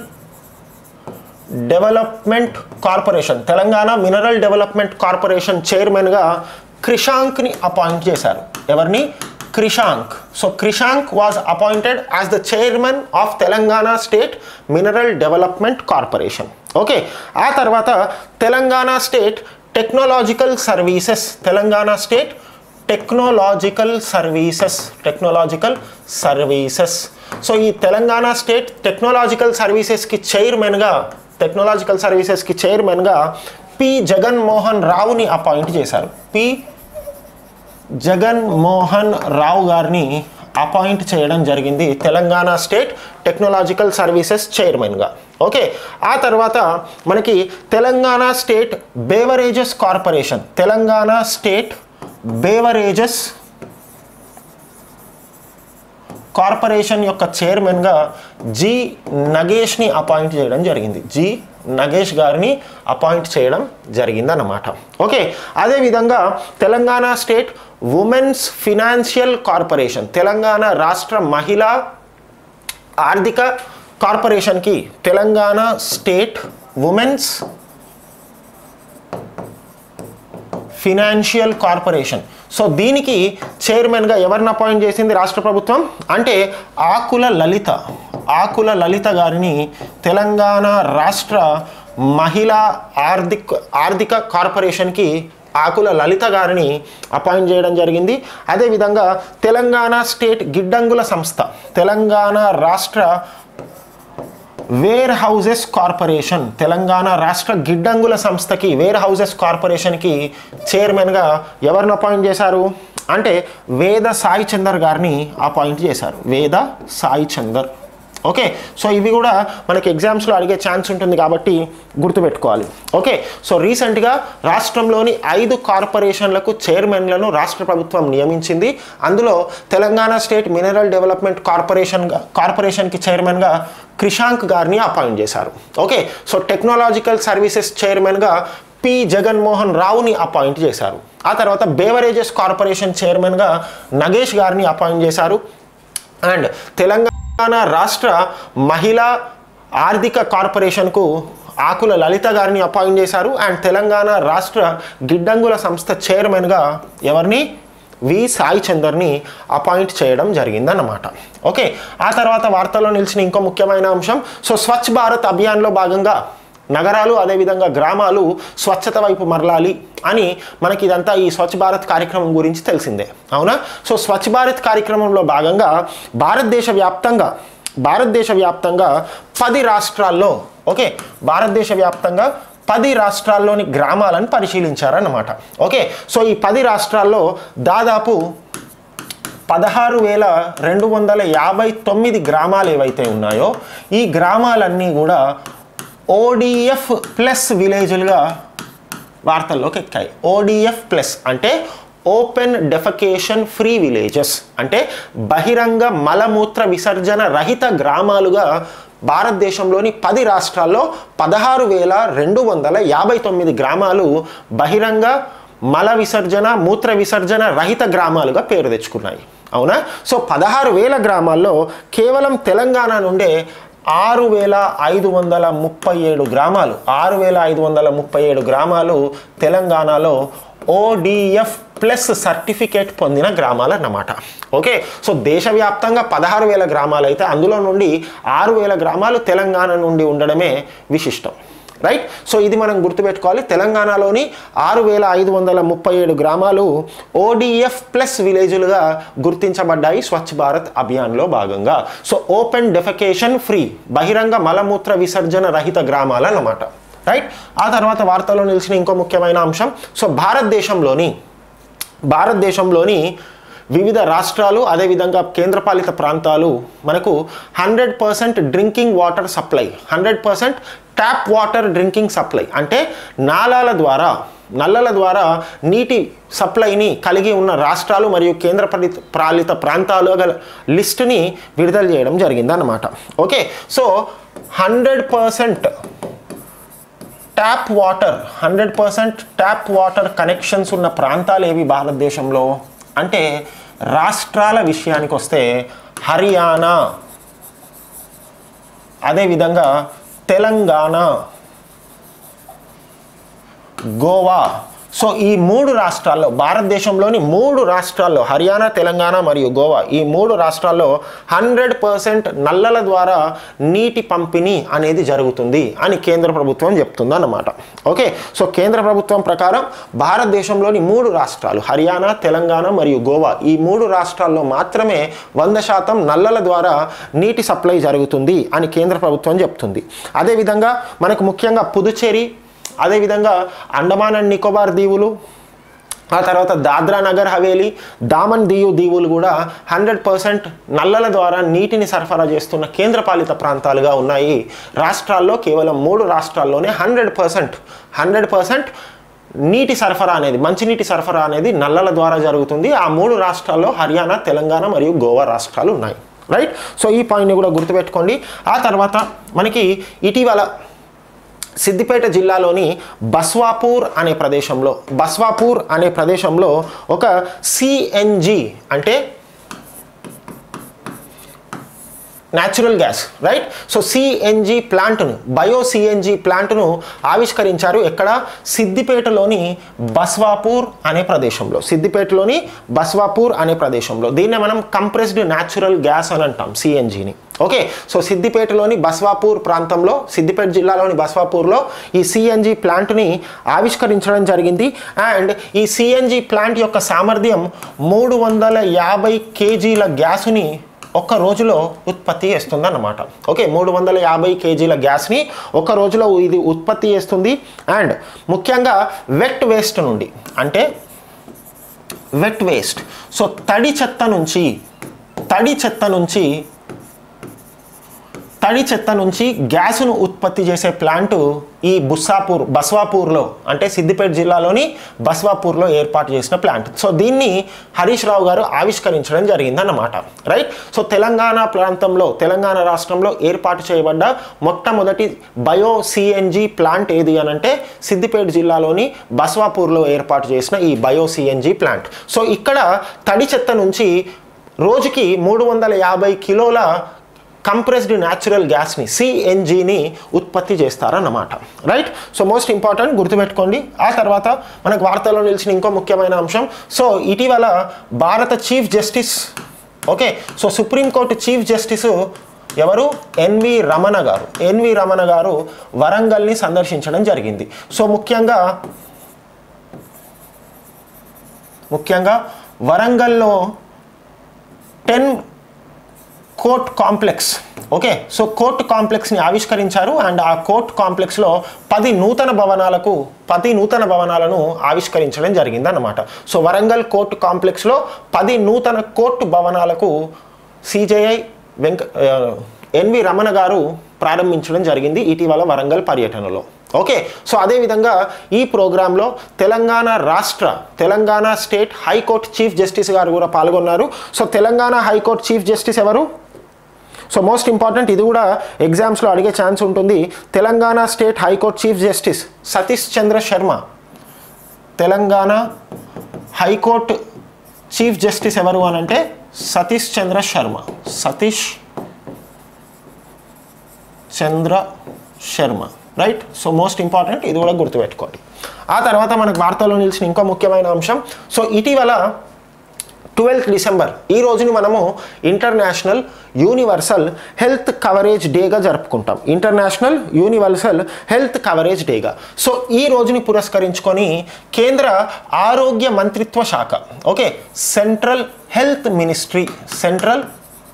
development corporation Telangana mineral development corporation చైర్మన్గా క్రిషాంక్ని అపాయింట్ చేశారు ఎవరిని Krishank so Krishank was appointed as the chairman of Telangana state mineral development corporation okay ఆ తర్వాత Telangana state technological services Telangana state technological services technological services so ఈ తెలంగాణ స్టేట్ టెక్నాలజికల్ సర్వీసెస్కి చైర్మన్గా technological సర్వీసెస్కి చైర్మన్గా పి జగన్మోహన్ రావుని అపాయింట్ చేశారు పి జగన్మోహన్ రావు గారిని అపాయింట్ చేయడం జరిగింది తెలంగాణ స్టేట్ టెక్నాలజికల్ సర్వీసెస్ చైర్మన్గా ఓకే ఆ తర్వాత మనకి Telangana state beverages corporation Telangana state beverages corporation యొక్క చైర్మన్గా జి నగేష్ని అపాయింట్ చేయడం జరిగింది జి నగేష్ గారిని అపాయింట్ చేయడం జరిగిందన్నమాట ఓకే అదేవిధంగా Telangana state women's financial corporation Telangana రాష్ట్ర మహిళా ఆర్థిక కార్పొరేషన్కి Telangana state women's financial corporation so దీనికి చైర్మన్గా ఎవరిని అపాయింట్ చేసింది రాష్ట్ర ప్రభుత్వం అంటే ఆకుల లలిత ఆకుల లలిత గారిని తెలంగాణ రాష్ట్ర మహిళా ఆర్థిక ఆర్థిక కార్పొరేషన్కి ఆకుల లలిత గారిని అపాయింట్ చేయడం జరిగింది అదేవిధంగా తెలంగాణ స్టేట్ గిడ్డంగుల సంస్థ తెలంగాణ రాష్ట్ర వేర్ హౌజెస్ కార్పొరేషన్ తెలంగాణ రాష్ట్ర గిడ్డంగుల సంస్థకి వేర్ హౌజెస్ కార్పొరేషన్కి చైర్మన్గా ఎవరిని అపాయింట్ చేశారు అంటే వేద సాయి చందర్ గారిని అపాయింట్ చేశారు వేద సాయి చందర్ ఓకే సో ఇవి కూడా మనకి ఎగ్జామ్స్లో అడిగే ఛాన్స్ ఉంటుంది కాబట్టి గుర్తుపెట్టుకోవాలి ఓకే సో రీసెంట్గా రాష్ట్రంలోని ఐదు కార్పొరేషన్లకు చైర్మన్లను రాష్ట్ర ప్రభుత్వం నియమించింది అందులో తెలంగాణ స్టేట్ మినరల్ డెవలప్మెంట్ కార్పొరేషన్గా కార్పొరేషన్కి చైర్మన్గా క్రిషాంక్ గారిని అపాయింట్ చేశారు ఓకే సో టెక్నాలజికల్ సర్వీసెస్ చైర్మన్గా పి జగన్మోహన్ రావుని అపాయింట్ చేశారు ఆ తర్వాత బేవరేజెస్ కార్పొరేషన్ చైర్మన్గా నగేష్ గారిని అపాయింట్ చేశారు అండ్ తెలంగాణ రాష్ట్ర మహిళా ఆర్థిక కార్పొరేషన్కు ఆకుల లలిత గారిని అపాయింట్ చేశారు అండ్ తెలంగాణ రాష్ట్ర గిడ్డంగుల సంస్థ చైర్మన్గా ఎవరిని వి సాయి చందర్ని అపాయింట్ చేయడం జరిగిందన్నమాట ఓకే ఆ తర్వాత వార్తల్లో నిలిచిన ఇంకో ముఖ్యమైన అంశం సో స్వచ్ఛ భారత్ అభియాన్లో భాగంగా నగరాలు అదేవిధంగా గ్రామాలు స్వచ్ఛత వైపు మరలాలి అని మనకి ఇదంతా ఈ స్వచ్ఛ భారత్ కార్యక్రమం గురించి తెలిసిందే అవునా సో స్వచ్ఛ భారత్ కార్యక్రమంలో భాగంగా భారతదేశ వ్యాప్తంగా భారతదేశ వ్యాప్తంగా పది రాష్ట్రాల్లో ఓకే భారతదేశ వ్యాప్తంగా పది రాష్ట్రాల్లోని గ్రామాలను పరిశీలించారన్నమాట ఓకే సో ఈ పది రాష్ట్రాల్లో దాదాపు పదహారు వేల రెండు వందల యాభై తొమ్మిది గ్రామాలు ఏవైతే ఉన్నాయో ఈ గ్రామాలన్నీ కూడా ఓడిఎఫ్ ప్లస్ విలేజ్లుగా వార్తల్లోకి ఎక్కాయి ఓడిఎఫ్ ప్లస్ అంటే ఓపెన్ డెఫకేషన్ ఫ్రీ విలేజెస్ అంటే బహిరంగ మలమూత్ర విసర్జన రహిత గ్రామాలుగా భారతదేశంలోని పది రాష్ట్రాల్లో పదహారు వేల రెండు వందల యాభై తొమ్మిది గ్రామాలు బహిరంగ మల విసర్జన మూత్ర విసర్జన రహిత గ్రామాలుగా పేరు తెచ్చుకున్నాయి అవునా సో పదహారు వేల గ్రామాల్లో కేవలం తెలంగాణ నుండే ఆరు వేల ఐదు వందల ముప్పై ఏడు గ్రామాలు ఆరు వేల ఐదు వందల ముప్పై ఏడు గ్రామాలు తెలంగాణలో ఓడిఎఫ్ ప్లస్ సర్టిఫికేట్ పొందిన గ్రామాలు అన్నమాట ఓకే సో దేశవ్యాప్తంగా పదహారు వేల గ్రామాలు అయితే అందులో నుండి ఆరు వేల గ్రామాలు తెలంగాణ నుండి ఉండడమే విశిష్టం రైట్ సో ఇది మనం గుర్తుపెట్టుకోవాలి తెలంగాణలోని ఆరు వేల ఐదు వందల ముప్పై ఏడు గ్రామాలు ఓడిఎఫ్ ప్లస్ విలేజ్లుగా గుర్తించబడ్డాయి స్వచ్ఛ భారత్ అభియాన్లో భాగంగా సో ఓపెన్ డెఫెకేషన్ ఫ్రీ బహిరంగ మలమూత్ర విసర్జన రహిత గ్రామాలు అన్నమాట రైట్ ఆ తర్వాత వార్తల్లో నిలిచిన ఇంకో ముఖ్యమైన అంశం సో భారతదేశంలోని భారతదేశంలోని వివిధ రాష్ట్రాలు అదేవిధంగా కేంద్రపాలిత ప్రాంతాలు మనకు hundred percent drinking water supply hundred percent tap water drinking supply అంటే నాలాల ద్వారా నల్లల ద్వారా నీటి సప్లైని కలిగి ఉన్న రాష్ట్రాలు మరియు కేంద్ర పాలిత పాలిత ప్రాంతాలు గల లిస్టుని విడుదల చేయడం జరిగిందన్నమాట okay so hundred percent tap water hundred percent tap water connections ఉన్న ప్రాంతాలు ఏవి భారతదేశంలో అంటే రాష్ట్రాల విషయానికి వస్తే హర్యానా అదేవిధంగా తెలంగాణ గోవా సో ఈ మూడు రాష్ట్రాల్లో భారతదేశంలోని మూడు రాష్ట్రాల్లో హర్యానా తెలంగాణ మరియు గోవా ఈ మూడు రాష్ట్రాల్లో హండ్రెడ్ పర్సెంట్ నల్లల ద్వారా నీటి పంపిణీ అనేది జరుగుతుంది అని కేంద్ర ప్రభుత్వం చెప్తుంది అన్నమాట ఓకే సో కేంద్ర ప్రభుత్వం ప్రకారం భారతదేశంలోని మూడు రాష్ట్రాలు హర్యానా తెలంగాణ మరియు గోవా ఈ మూడు రాష్ట్రాల్లో మాత్రమే వంద శాతం నల్లల ద్వారా నీటి సప్లై జరుగుతుంది అని కేంద్ర ప్రభుత్వం చెప్తుంది అదేవిధంగా మనకు ముఖ్యంగా పుదుచ్చేరి అదేవిధంగా అండమాన్ అండ్ నికోబార్ దీవులు ఆ తర్వాత దాద్రా నగర్ హవేలీ దామన్ దీవు దీవులు కూడా హండ్రెడ్ పర్సెంట్ నల్లల ద్వారా నీటిని సరఫరా చేస్తున్న కేంద్రపాలిత ప్రాంతాలుగా ఉన్నాయి రాష్ట్రాల్లో కేవలం మూడు రాష్ట్రాల్లోనే హండ్రెడ్ పర్సెంట్ హండ్రెడ్ పర్సెంట్ నీటి సరఫరా అనేది మంచినీటి సరఫరా అనేది నల్లల ద్వారా జరుగుతుంది ఆ మూడు రాష్ట్రాల్లో హర్యానా తెలంగాణ మరియు గోవా రాష్ట్రాలు ఉన్నాయి రైట్ సో ఈ పాయింట్ని కూడా గుర్తుపెట్టుకోండి ఆ తర్వాత మనకి ఇటీవల సిద్దిపేట జిల్లాలోని బస్వాపూర్ అనే ప్రదేశంలో బస్వాపూర్ అనే ప్రదేశంలో ఒక సిఎన్జి అంటే natural gas right so CNG ప్లాంట్ను బయో సిఎన్జి ప్లాంట్ను ఆవిష్కరించారు ఎక్కడ సిద్దిపేటలోని బస్వాపూర్ అనే ప్రదేశంలో సిద్దిపేటలోని బస్వాపూర్ అనే ప్రదేశంలో దీన్నే మనం కంప్రెస్డ్ న్యాచురల్ గ్యాస్ అని అంటాం సిఎన్జిని ఓకే సో సిద్దిపేటలోని బస్వాపూర్ ప్రాంతంలో సిద్దిపేట జిల్లాలోని బస్వాపూర్లో ఈ సిఎన్జి ప్లాంట్ని ఆవిష్కరించడం జరిగింది అండ్ ఈ సిఎన్జి ప్లాంట్ యొక్క సామర్థ్యం మూడు వందల యాభై కేజీల గ్యాసుని ఒక్క రోజులో ఉత్పత్తి చేస్తుంది అన్నమాట ఓకే మూడు వందల యాభై కేజీల గ్యాస్ని ఒక రోజులో ఇది ఉత్పత్తి చేస్తుంది అండ్ ముఖ్యంగా వెట్ వేస్ట్ నుండి అంటే వెట్ వేస్ట్ సో తడి చెత్త నుంచి తడి చెత్త నుంచి తడి చెత్త నుంచి గ్యాసును ఉత్పత్తి చేసే ప్లాంటు ఈ బుస్సాపూర్ బస్వాపూర్లో అంటే సిద్దిపేట జిల్లాలోని బస్వాపూర్లో ఏర్పాటు చేసిన ప్లాంట్ సో దీన్ని హరీష్ రావు గారు ఆవిష్కరించడం జరిగిందన్నమాట రైట్ సో తెలంగాణ ప్రాంతంలో తెలంగాణ రాష్ట్రంలో ఏర్పాటు చేయబడ్డ మొట్టమొదటి బయో సిఎన్జి ప్లాంట్ ఏది అని అంటే సిద్దిపేట జిల్లాలోని బస్వాపూర్లో ఏర్పాటు చేసిన ఈ బయో సిఎన్జి ప్లాంట్ సో ఇక్కడ తడి చెత్త నుంచి రోజుకి మూడు వందల యాభై కిలోల కంప్రెస్డ్ న్యాచురల్ గ్యాస్ని సిఎన్జిని ఉత్పత్తి చేస్తారన్నమాట రైట్ సో మోస్ట్ ఇంపార్టెంట్ గుర్తుపెట్టుకోండి ఆ తర్వాత మనకు వార్తల్లో నిలిచిన ఇంకో ముఖ్యమైన అంశం సో ఇటీవల భారత chief justice okay so supreme court chief justice ఎవరు ఎన్వి రమణ గారు ఎన్వి రమణ గారు వరంగల్ని సందర్శించడం జరిగింది సో ముఖ్యంగా ముఖ్యంగా వరంగల్లో ten court complex okay so court కాంప్లెక్స్ని ఆవిష్కరించారు అండ్ ఆ కోర్ట్ కాంప్లెక్స్లో పది నూతన భవనాలకు పది నూతన భవనాలను ఆవిష్కరించడం జరిగిందన్నమాట సో వరంగల్ కోర్టు కాంప్లెక్స్లో పది నూతన కోర్టు భవనాలకు సిజేఐ వెంక ఆ, ఎన్వి రమణ గారు ప్రారంభించడం జరిగింది ఇటీవల వరంగల్ పర్యటనలో ఓకే సో అదేవిధంగా ఈ ప్రోగ్రాంలో తెలంగాణ రాష్ట్ర Telangana state high court chief justice గారు కూడా పాల్గొన్నారు so Telangana high court chief justice ఎవరు సో మోస్ట్ ఇంపార్టెంట్ ఇది కూడా ఎగ్జామ్స్లో అడిగే ఛాన్స్ ఉంటుంది Telangana state high court chief justice Satish Chandra Sharma Telangana high court chief justice ఎవరు అని అంటే Satish Chandra Sharma Satish Chandra Sharma right so most important ఇది కూడా గుర్తుపెట్టుకోండి ఆ తర్వాత మనకు వార్తల్లో నిలిచిన ఇంకో ముఖ్యమైన అంశం సో ఇటీవల ట్వెల్త్ డిసెంబర్ ఈ రోజుని మనము ఇంటర్నేషనల్ యూనివర్సల్ హెల్త్ కవరేజ్ డేగా జరుపుకుంటాం ఇంటర్నేషనల్ యూనివర్సల్ హెల్త్ కవరేజ్ డేగా సో ఈ రోజుని పురస్కరించుకొని కేంద్ర ఆరోగ్య మంత్రిత్వ శాఖ ఓకే central health ministry central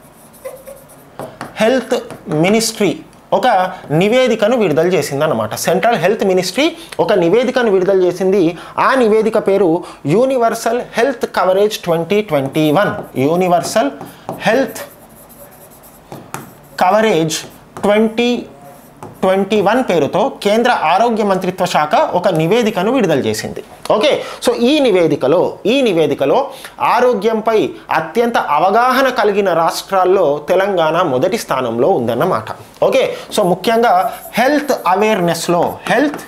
health ministry ఒక నివేదికను విడుదల చేసింది అనమాట సెంట్రల్ హెల్త్ మినిస్ట్రీ ఒక నివేదికను విడుదల చేసింది ఆ నివేదిక పేరు universal health coverage twenty twenty one universal health coverage twenty twenty one పేరుతో కేంద్ర ఆరోగ్య మంత్రిత్వ శాఖ ఒక నివేదికను విడుదల చేసింది ఓకే సో ఈ నివేదికలో ఈ నివేదికలో ఆరోగ్యంపై అత్యంత అవగాహన కలిగిన రాష్ట్రాల్లో తెలంగాణ మొదటి స్థానంలో ఉందన్నమాట ఓకే సో ముఖ్యంగా హెల్త్ అవేర్నెస్లో హెల్త్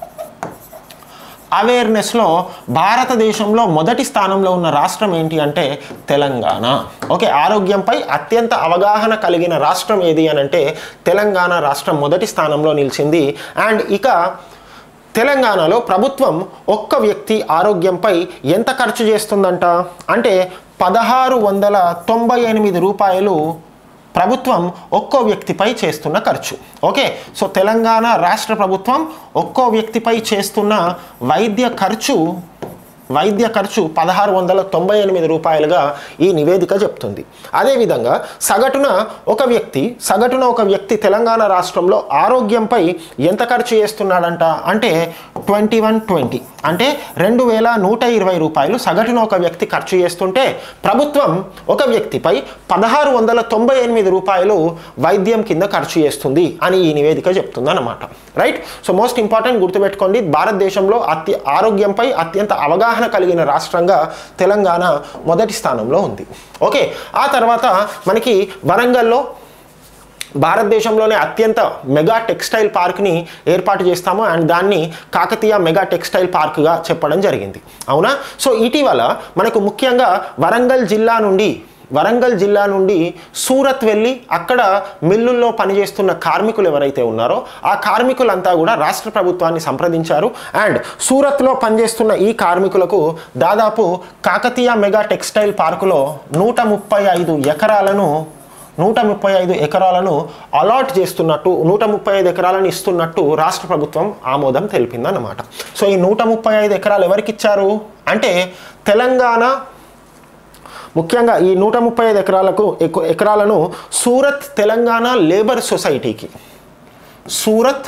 అవేర్నెస్లో భారతదేశంలో మొదటి స్థానంలో ఉన్న రాష్ట్రం ఏంటి అంటే తెలంగాణ ఓకే ఆరోగ్యంపై అత్యంత అవగాహన కలిగిన రాష్ట్రం ఏది అని అంటే తెలంగాణ రాష్ట్రం మొదటి స్థానంలో నిలిచింది అండ్ ఇక తెలంగాణలో ప్రభుత్వం ఒక్క వ్యక్తి ఆరోగ్యంపై ఎంత ఖర్చు చేస్తుందంట అంటే పదహారు వందల తొంభై ఎనిమిది రూపాయలు ప్రభుత్వం ఒక్కో వ్యక్తిపై చేస్తున్న ఖర్చు ఓకే సో తెలంగాణ రాష్ట్ర ప్రభుత్వం ఒక్కో వ్యక్తిపై చేస్తున్న వైద్య ఖర్చు వైద్య ఖర్చు పదహారు వందల తొంభై ఎనిమిది రూపాయలుగా ఈ నివేదిక చెప్తుంది అదేవిధంగా సగటున ఒక వ్యక్తి సగటున ఒక వ్యక్తి తెలంగాణ రాష్ట్రంలో ఆరోగ్యంపై ఎంత ఖర్చు చేస్తున్నాడంట అంటే ట్వంటీ వన్ ట్వంటీ అంటే రెండు వేల నూట ఇరవై రూపాయలు సగటున ఒక వ్యక్తి ఖర్చు చేస్తుంటే ప్రభుత్వం ఒక వ్యక్తిపై పదహారు వందల తొంభై ఎనిమిది రూపాయలు వైద్యం కింద ఖర్చు చేస్తుంది అని ఈ నివేదిక చెప్తుంది అన్నమాట రైట్ సో మోస్ట్ ఇంపార్టెంట్ గుర్తుపెట్టుకోండి భారతదేశంలో అత్య ఆరోగ్యంపై అత్యంత అవగాహన కలిగిన రాష్ట్రంగా తెలంగాణ మొదటి స్థానంలో ఉంది ఓకే ఆ తర్వాత మనకి వరంగల్లో భారతదేశంలోనే అత్యంత మెగా టెక్స్టైల్ పార్క్ని ఏర్పాటు చేస్తాము అండ్ దాన్ని కాకతీయ మెగా టెక్స్టైల్ పార్క్గా చెప్పడం జరిగింది అవునా సో ఇటీవల మనకు ముఖ్యంగా వరంగల్ జిల్లా నుండి వరంగల్ జిల్లా నుండి సూరత్ వెళ్ళి అక్కడ మిల్లుల్లో పనిచేస్తున్న కార్మికులు ఎవరైతే ఉన్నారో ఆ కార్మికులంతా కూడా రాష్ట్ర ప్రభుత్వాన్ని సంప్రదించారు అండ్ సూరత్లో పనిచేస్తున్న ఈ కార్మికులకు దాదాపు కాకతీయ మెగా టెక్స్టైల్ పార్కులో నూట ముప్పై ఐదు ఎకరాలను నూట ముప్పై ఐదు ఎకరాలను అలాట్ చేస్తున్నట్టు నూట ముప్పై ఐదు ఎకరాలను ఇస్తున్నట్టు రాష్ట్ర ప్రభుత్వం ఆమోదం తెలిపిందన్నమాట సో ఈ నూట ముప్పై ఐదు ఎకరాలు ఎవరికి ఇచ్చారు అంటే తెలంగాణ ముఖ్యంగా ఈ నూట ముప్పై ఐదు ఎకరాలకు ఎకు- ఎకరాలను సూరత్ తెలంగాణ లేబర్ సొసైటీకి సూరత్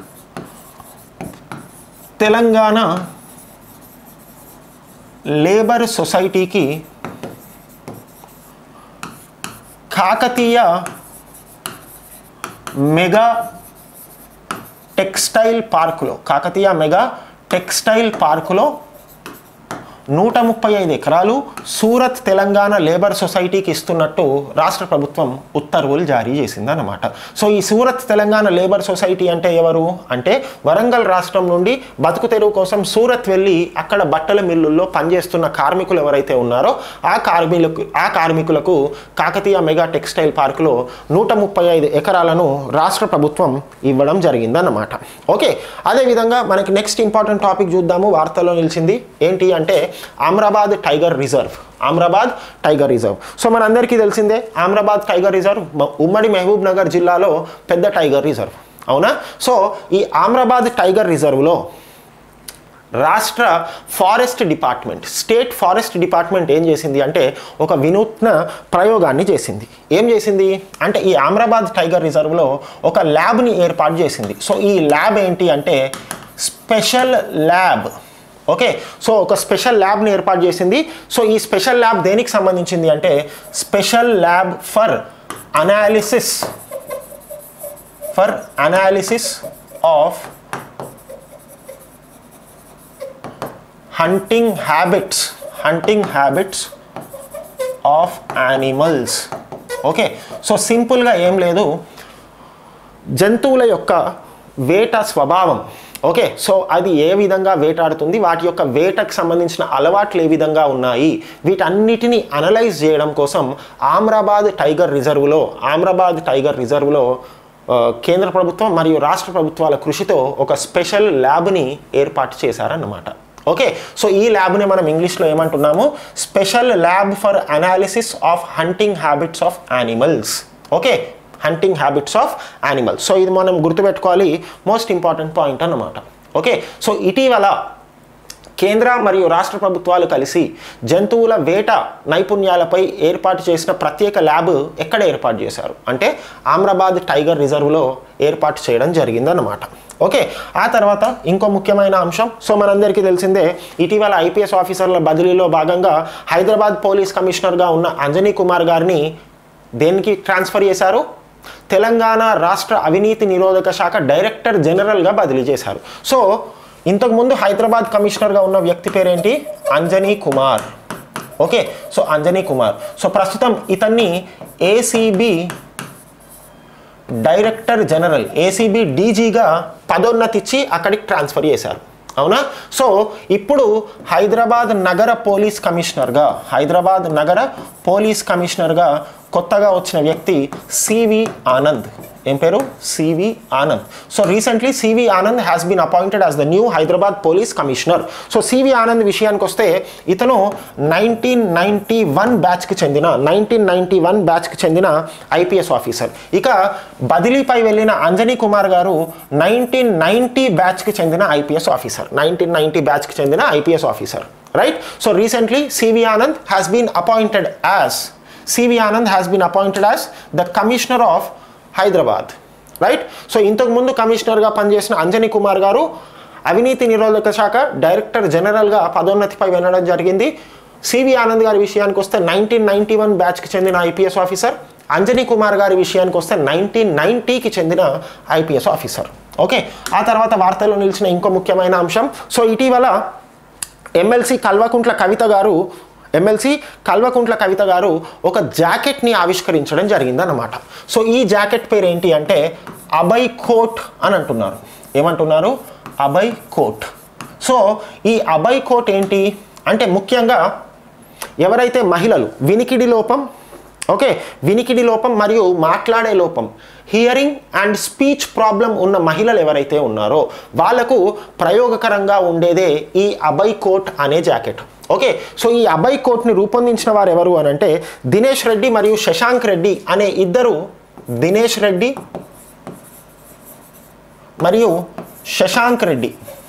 తెలంగాణ లేబర్ సొసైటీకి కాకతీయ మెగా టెక్స్టైల్ పార్కులో కాకతీయ మెగా టెక్స్టైల్ పార్కులో నూట ముప్పై ఐదు ఎకరాలు సూరత్ తెలంగాణ లేబర్ సొసైటీకి ఇస్తున్నట్టు రాష్ట్ర ప్రభుత్వం ఉత్తర్వులు జారీ చేసిందన్నమాట సో ఈ సూరత్ తెలంగాణ లేబర్ సొసైటీ అంటే ఎవరు అంటే వరంగల్ రాష్ట్రం నుండి బతుకు తెరువు కోసం సూరత్ వెళ్ళి అక్కడ బట్టల మిల్లుల్లో పనిచేస్తున్న కార్మికులు ఎవరైతే ఉన్నారో ఆ కార్మికులకు ఆ కార్మికులకు కాకతీయ మెగా టెక్స్టైల్ పార్కులో నూట ముప్పై ఐదు ఎకరాలను రాష్ట్ర ప్రభుత్వం ఇవ్వడం జరిగిందన్నమాట ఓకే అదేవిధంగా మనకి నెక్స్ట్ ఇంపార్టెంట్ టాపిక్ చూద్దాము వార్తల్లో నిలిచింది ఏంటి అంటే Amrabad tiger reserve Amrabad tiger reserve so మనందరికీ తెలిసిందే ఆమ్రాబాద్ టైగర్ రిజర్వ్ మ- ఉమ్మడి మహబూబ్ నగర్ జిల్లాలో పెద్ద టైగర్ రిజర్వ్ అవునా సో ఈ ఆమ్రాబాద్ టైగర్ రిజర్వ్లో రాష్ట్ర forest department state forest department ఏం చేసింది అంటే ఒక వినూత్న ప్రయోగాన్ని చేసింది ఏం చేసింది అంటే ఈ ఆమ్రాబాద్ టైగర్ రిజర్వ్లో ఒక ల్యాబ్ని ఏర్పాటు చేసింది సో ఈ ల్యాబ్ ఏంటి అంటే స్పెషల్ ల్యాబ్ ఓకే సో ఒక స్పెషల్ ల్యాబ్ని ఏర్పాటు చేసింది సో ఈ స్పెషల్ ల్యాబ్ దేనికి సంబంధించింది అంటే special lab for analysis for analysis of hunting habits hunting habits of animals okay so సింపుల్గా ఏం లేదు జంతువుల యొక్క వేట స్వభావం ఓకే సో అది ఏ విధంగా వేటాడుతుంది వాటి యొక్క వేటకు సంబంధించిన అలవాట్లు ఏ విధంగా ఉన్నాయి వీటన్నిటిని అనలైజ్ చేయడం కోసం ఆమ్రాబాద్ టైగర్ రిజర్వ్లో ఆమ్రాబాద్ టైగర్ రిజర్వ్లో ఆ, కేంద్ర ప్రభుత్వం మరియు రాష్ట్ర ప్రభుత్వాల కృషితో ఒక స్పెషల్ ల్యాబ్ని ఏర్పాటు చేశారన్నమాట ఓకే సో ఈ ల్యాబ్ని మనం ఇంగ్లీష్లో ఏమంటున్నాము special lab for analysis of hunting habits of animals okay hunting habits of animals so ఇది మనం గుర్తుపెట్టుకోవాలి మోస్ట్ ఇంపార్టెంట్ పాయింట్ అన్నమాట ఓకే సో ఇటీవల కేంద్ర మరియు రాష్ట్ర ప్రభుత్వాలు కలిసి జంతువుల వేట నైపుణ్యాలపై ఏర్పాటు చేసిన ప్రత్యేక ల్యాబ్ ఎక్కడ ఏర్పాటు చేశారు అంటే ఆమ్రాబాద్ టైగర్ రిజర్వ్లో ఏర్పాటు చేయడం జరిగిందన్నమాట ఓకే ఆ తర్వాత ఇంకో ముఖ్యమైన అంశం సో మనందరికీ తెలిసిందే ఇటీవల ఐపీఎస్ ఆఫీసర్ల బదిలీలో భాగంగా హైదరాబాద్ పోలీస్ కమిషనర్గా ఉన్న అంజనీ కుమార్ గారిని దేనికి ట్రాన్స్ఫర్ చేశారు తెలంగాణ రాష్ట్ర అవినీతి నిరోధక శాఖ డైరెక్టర్ జనరల్గా బదిలీ చేశారు సో ఇంతకుముందు హైదరాబాద్ కమిషనర్గా ఉన్న వ్యక్తి పేరేంటి Anjani Kumar okay so Anjani Kumar so ప్రస్తుతం ఇతన్ని ఏసీబీ డైరెక్టర్ జనరల్ ఏసీబీ డీజీగా పదోన్నతి ఇచ్చి అక్కడికి ట్రాన్స్ఫర్ చేశారు అవునా సో ఇప్పుడు హైదరాబాద్ నగర పోలీస్ కమిషనర్గా హైదరాబాద్ నగర పోలీస్ కమిషనర్గా కొత్తగా వచ్చిన వ్యక్తి సివి ఆనంద్ ఏం పేరు CV Anand so recently CV Anand has been appointed as the new Hyderabad police commissioner so CV Anand విషయానికి వస్తే ఇతను నైన్టీన్ నైన్టీ వన్ బ్యాచ్కి చెందిన నైన్టీన్ నైన్టీ వన్ బ్యాచ్కి చెందిన ఐపీఎస్ ఆఫీసర్ ఇక బదిలీపై వెళ్ళిన అంజనీ కుమార్ గారు నైన్టీన్ నైన్టీ బ్యాచ్కి చెందిన ఐపీఎస్ ఆఫీసర్ నైన్టీన్ నైన్టీ బ్యాచ్కి చెందిన IPS officer right so recently CV Anand has been appointed as CV Anand has been appointed as the commissioner of Hyderabad right so ఇంతకుముందు కమిషనర్గా పనిచేసిన అంజనీ కుమార్ గారు అవినీతి నిరోధక శాఖ డైరెక్టర్ జనరల్గా పదోన్నతిపై వెళ్ళడం జరిగింది సివి ఆనంద్ గారి విషయానికి వస్తే నైన్టీన్ నైన్టీ వన్ బ్యాచ్కి చెందిన ఐపీఎస్ ఆఫీసర్ అంజనీ కుమార్ గారి విషయానికి వస్తే నైన్టీన్ నైన్టీకి చెందిన ఐపీఎస్ ఆఫీసర్ ఓకే ఆ తర్వాత వార్తల్లో నిలిచిన ఇంకో ముఖ్యమైన అంశం సో ఇటీవల ఎమ్మెల్సీ కల్వకుంట్ల కవిత గారు ఎమ్మెల్సీ కల్వకుంట్ల కవిత గారు ఒక జాకెట్ని ఆవిష్కరించడం జరిగిందన్నమాట సో ఈ జాకెట్ పేరు ఏంటి అంటే అభయ్ కోట్ అని అంటున్నారు ఏమంటున్నారు అభయ్ కోట్ సో ఈ అభయ్ కోట్ ఏంటి అంటే ముఖ్యంగా ఎవరైతే మహిళలు వినికిడి లోపం ఓకే వినికిడి లోపం మరియు మాట్లాడే లోపం హియరింగ్ అండ్ స్పీచ్ ప్రాబ్లం ఉన్న మహిళలు ఎవరైతే ఉన్నారో వాళ్లకు ప్రయోగకరంగా ఉండేదే ఈ అభయ్ కోట్ అనే జాకెట్ ఓకే సో ఈ అభయ్ కోట్ని రూపొందించిన వారు ఎవరు అని అంటే దినేష్ రెడ్డి మరియు శశాంక్ రెడ్డి అనే ఇద్దరు దినేష్ రెడ్డి మరియు శశాంక్ రెడ్డి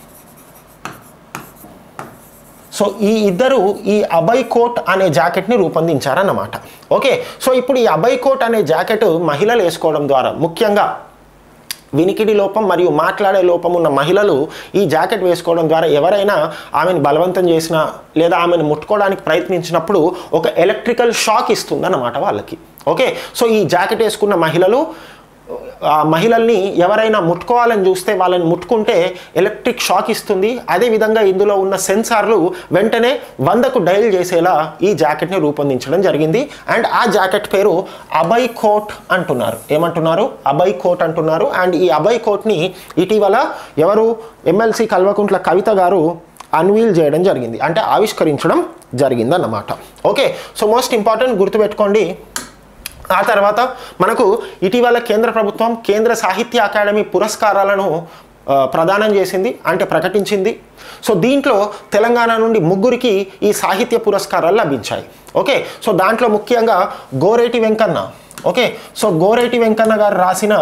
సో ఈ ఇద్దరు ఈ అభయ్ కోట్ అనే జాకెట్ని రూపొందించారన్నమాట ఓకే సో ఇప్పుడు ఈ అభయ్ కోట్ అనే జాకెట్ మహిళలు వేసుకోవడం ద్వారా ముఖ్యంగా వినికిడి లోపం మరియు మాట్లాడే లోపం ఉన్న మహిళలు ఈ జాకెట్ వేసుకోవడం ద్వారా ఎవరైనా ఆమెను బలవంతం చేసినా లేదా ఆమెను ముట్టుకోవడానికి ప్రయత్నించినప్పుడు ఒక ఎలక్ట్రికల్ షాక్ ఇస్తుందన్నమాట వాళ్ళకి ఓకే సో ఈ జాకెట్ వేసుకున్న మహిళలు ఆ మహిళల్ని ఎవరైనా ముట్టుకోవాలని చూస్తే వాళ్ళని ముట్టుకుంటే ఎలక్ట్రిక్ షాక్ ఇస్తుంది అదేవిధంగా ఇందులో ఉన్న సెన్సార్లు వెంటనే వందకు డైల్ చేసేలా ఈ జాకెట్ని రూపొందించడం జరిగింది అండ్ ఆ జాకెట్ పేరు అభయ్ కోట్ అంటున్నారు ఏమంటున్నారు అభయ్ కోట్ అంటున్నారు అండ్ ఈ అభయ్ కోట్ని ఇటీవల ఎవరు ఎమ్మెల్సీ కల్వకుంట్ల కవిత గారు అన్వీల్ చేయడం జరిగింది అంటే ఆవిష్కరించడం జరిగిందన్నమాట ఓకే సో మోస్ట్ ఇంపార్టెంట్ గుర్తుపెట్టుకోండి ఆ తర్వాత మనకు ఇటీవల కేంద్ర ప్రభుత్వం కేంద్ర సాహిత్య అకాడమీ పురస్కారాలను ఆ, ప్రదానం చేసింది అంటే ప్రకటించింది సో దీంట్లో తెలంగాణ నుండి ముగ్గురికి ఈ సాహిత్య పురస్కారాలు లభించాయి ఓకే సో దాంట్లో ముఖ్యంగా గోరేటి వెంకన్న ఓకే సో గోరేటి వెంకన్న గారు రాసిన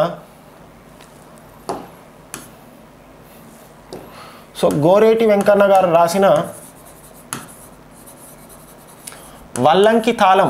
సో గోరేటి వెంకన్న గారు రాసిన వల్లంకి తాళం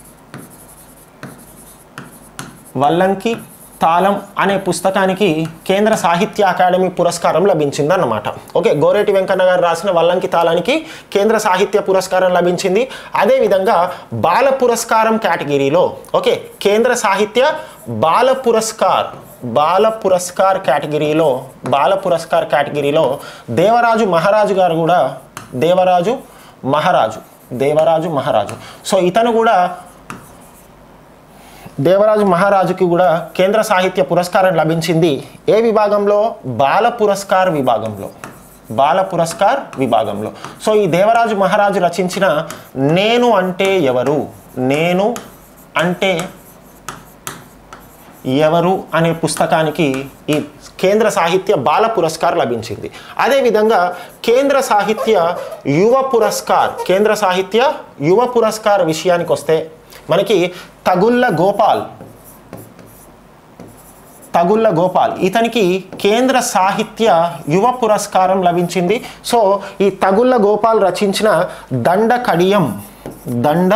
వల్లంకి తాళం అనే పుస్తకానికి కేంద్ర సాహిత్య అకాడమీ పురస్కారం లభించిందన్నమాట ఓకే గోరేటి వెంకన్న గారు రాసిన వల్లంకి తాళానికి కేంద్ర సాహిత్య పురస్కారం లభించింది అదేవిధంగా బాల పురస్కారం కేటగిరీలో ఓకే కేంద్ర సాహిత్య బాల పురస్కార్ బాల పురస్కార్ కేటగిరీలో బాల పురస్కార్ కేటగిరీలో దేవరాజు మహారాజు గారు కూడా దేవరాజు మహారాజు దేవరాజు మహారాజు సో ఇతను కూడా దేవరాజు మహారాజుకి కూడా కేంద్ర సాహిత్య పురస్కారం లభించింది ఏ విభాగంలో బాల పురస్కార్ విభాగంలో బాల పురస్కార్ విభాగంలో సో ఈ దేవరాజు మహారాజు రచించిన నేను అంటే ఎవరు నేను అంటే ఎవరు అనే పుస్తకానికి ఈ కేంద్ర సాహిత్య బాల పురస్కార్ లభించింది అదేవిధంగా కేంద్ర సాహిత్య యువ పురస్కార్ కేంద్ర సాహిత్య యువ పురస్కార్ విషయానికి వస్తే మనకి తగుళ్ళ గోపాల్ తగుళ్ళ గోపాల్ ఇతనికి కేంద్ర సాహిత్య యువ పురస్కారం లభించింది సో ఈ తగుళ్ళ గోపాల్ రచించిన దండ కడియం దండ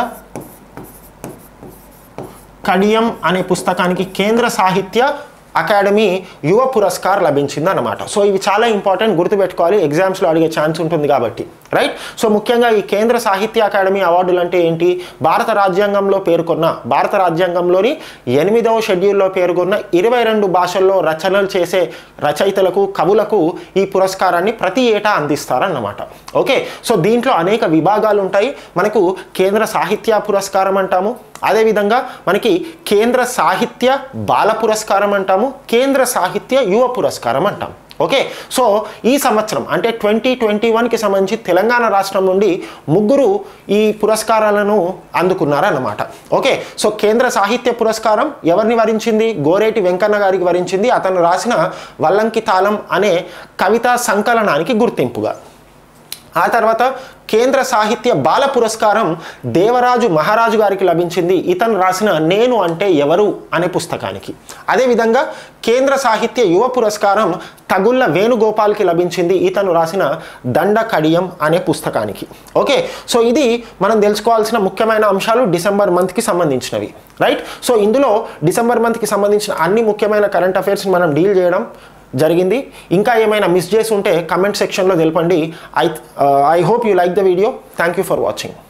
కడియం అనే పుస్తకానికి కేంద్ర సాహిత్య అకాడమీ యువ పురస్కార్ లభించింది అనమాట సో ఇవి చాలా ఇంపార్టెంట్ గుర్తుపెట్టుకోవాలి ఎగ్జామ్స్లో అడిగే ఛాన్స్ ఉంటుంది కాబట్టి రైట్ సో ముఖ్యంగా ఈ కేంద్ర సాహిత్య అకాడమీ అవార్డులు అంటే ఏంటి భారత రాజ్యాంగంలో పేర్కొన్న భారత రాజ్యాంగంలోని ఎనిమిదవ షెడ్యూల్లో పేర్కొన్న ఇరవై రెండు భాషల్లో రచనలు చేసే రచయితలకు కవులకు ఈ పురస్కారాన్ని ప్రతి ఏటా అందిస్తారన్నమాట ఓకే సో దీంట్లో అనేక విభాగాలు ఉంటాయి మనకు కేంద్ర సాహిత్య పురస్కారం అంటాము అదేవిధంగా మనకి కేంద్ర సాహిత్య బాల పురస్కారం అంటాము కేంద్ర సాహిత్య యువ పురస్కారం అంటాం ఓకే సో ఈ సంవత్సరం అంటే ట్వంటీ ట్వంటీ వన్కి సంబంధించి తెలంగాణ రాష్ట్రం నుండి ముగ్గురు ఈ పురస్కారాలను అందుకున్నారన్నమాట ఓకే సో కేంద్ర సాహిత్య పురస్కారం ఎవరిని వరించింది గోరేటి వెంకన్న గారికి వరించింది అతను రాసిన వల్లంకి తాళం అనే కవితా సంకలనానికి గుర్తింపుగా ఆ తర్వాత కేంద్ర సాహిత్య బాల పురస్కారం దేవరాజు మహారాజు గారికి లభించింది ఇతను రాసిన నేను అంటే ఎవరు అనే పుస్తకానికి అదేవిధంగా కేంద్ర సాహిత్య యువ పురస్కారం తగుళ్ళ వేణుగోపాల్కి లభించింది ఇతను రాసిన దండ కడియం అనే పుస్తకానికి ఓకే సో ఇది మనం తెలుసుకోవాల్సిన ముఖ్యమైన అంశాలు డిసెంబర్ మంత్కి సంబంధించినవి రైట్ సో ఇందులో డిసెంబర్ మంత్కి సంబంధించిన అన్ని ముఖ్యమైన కరెంట్ అఫైర్స్ని మనం డీల్ చేయడం జరిగింది ఇంకా ఏమైనా మిస్ చేసి ఉంటే కమెంట్ సెక్షన్లో తెలపండి I I hope you like the video thank you for watching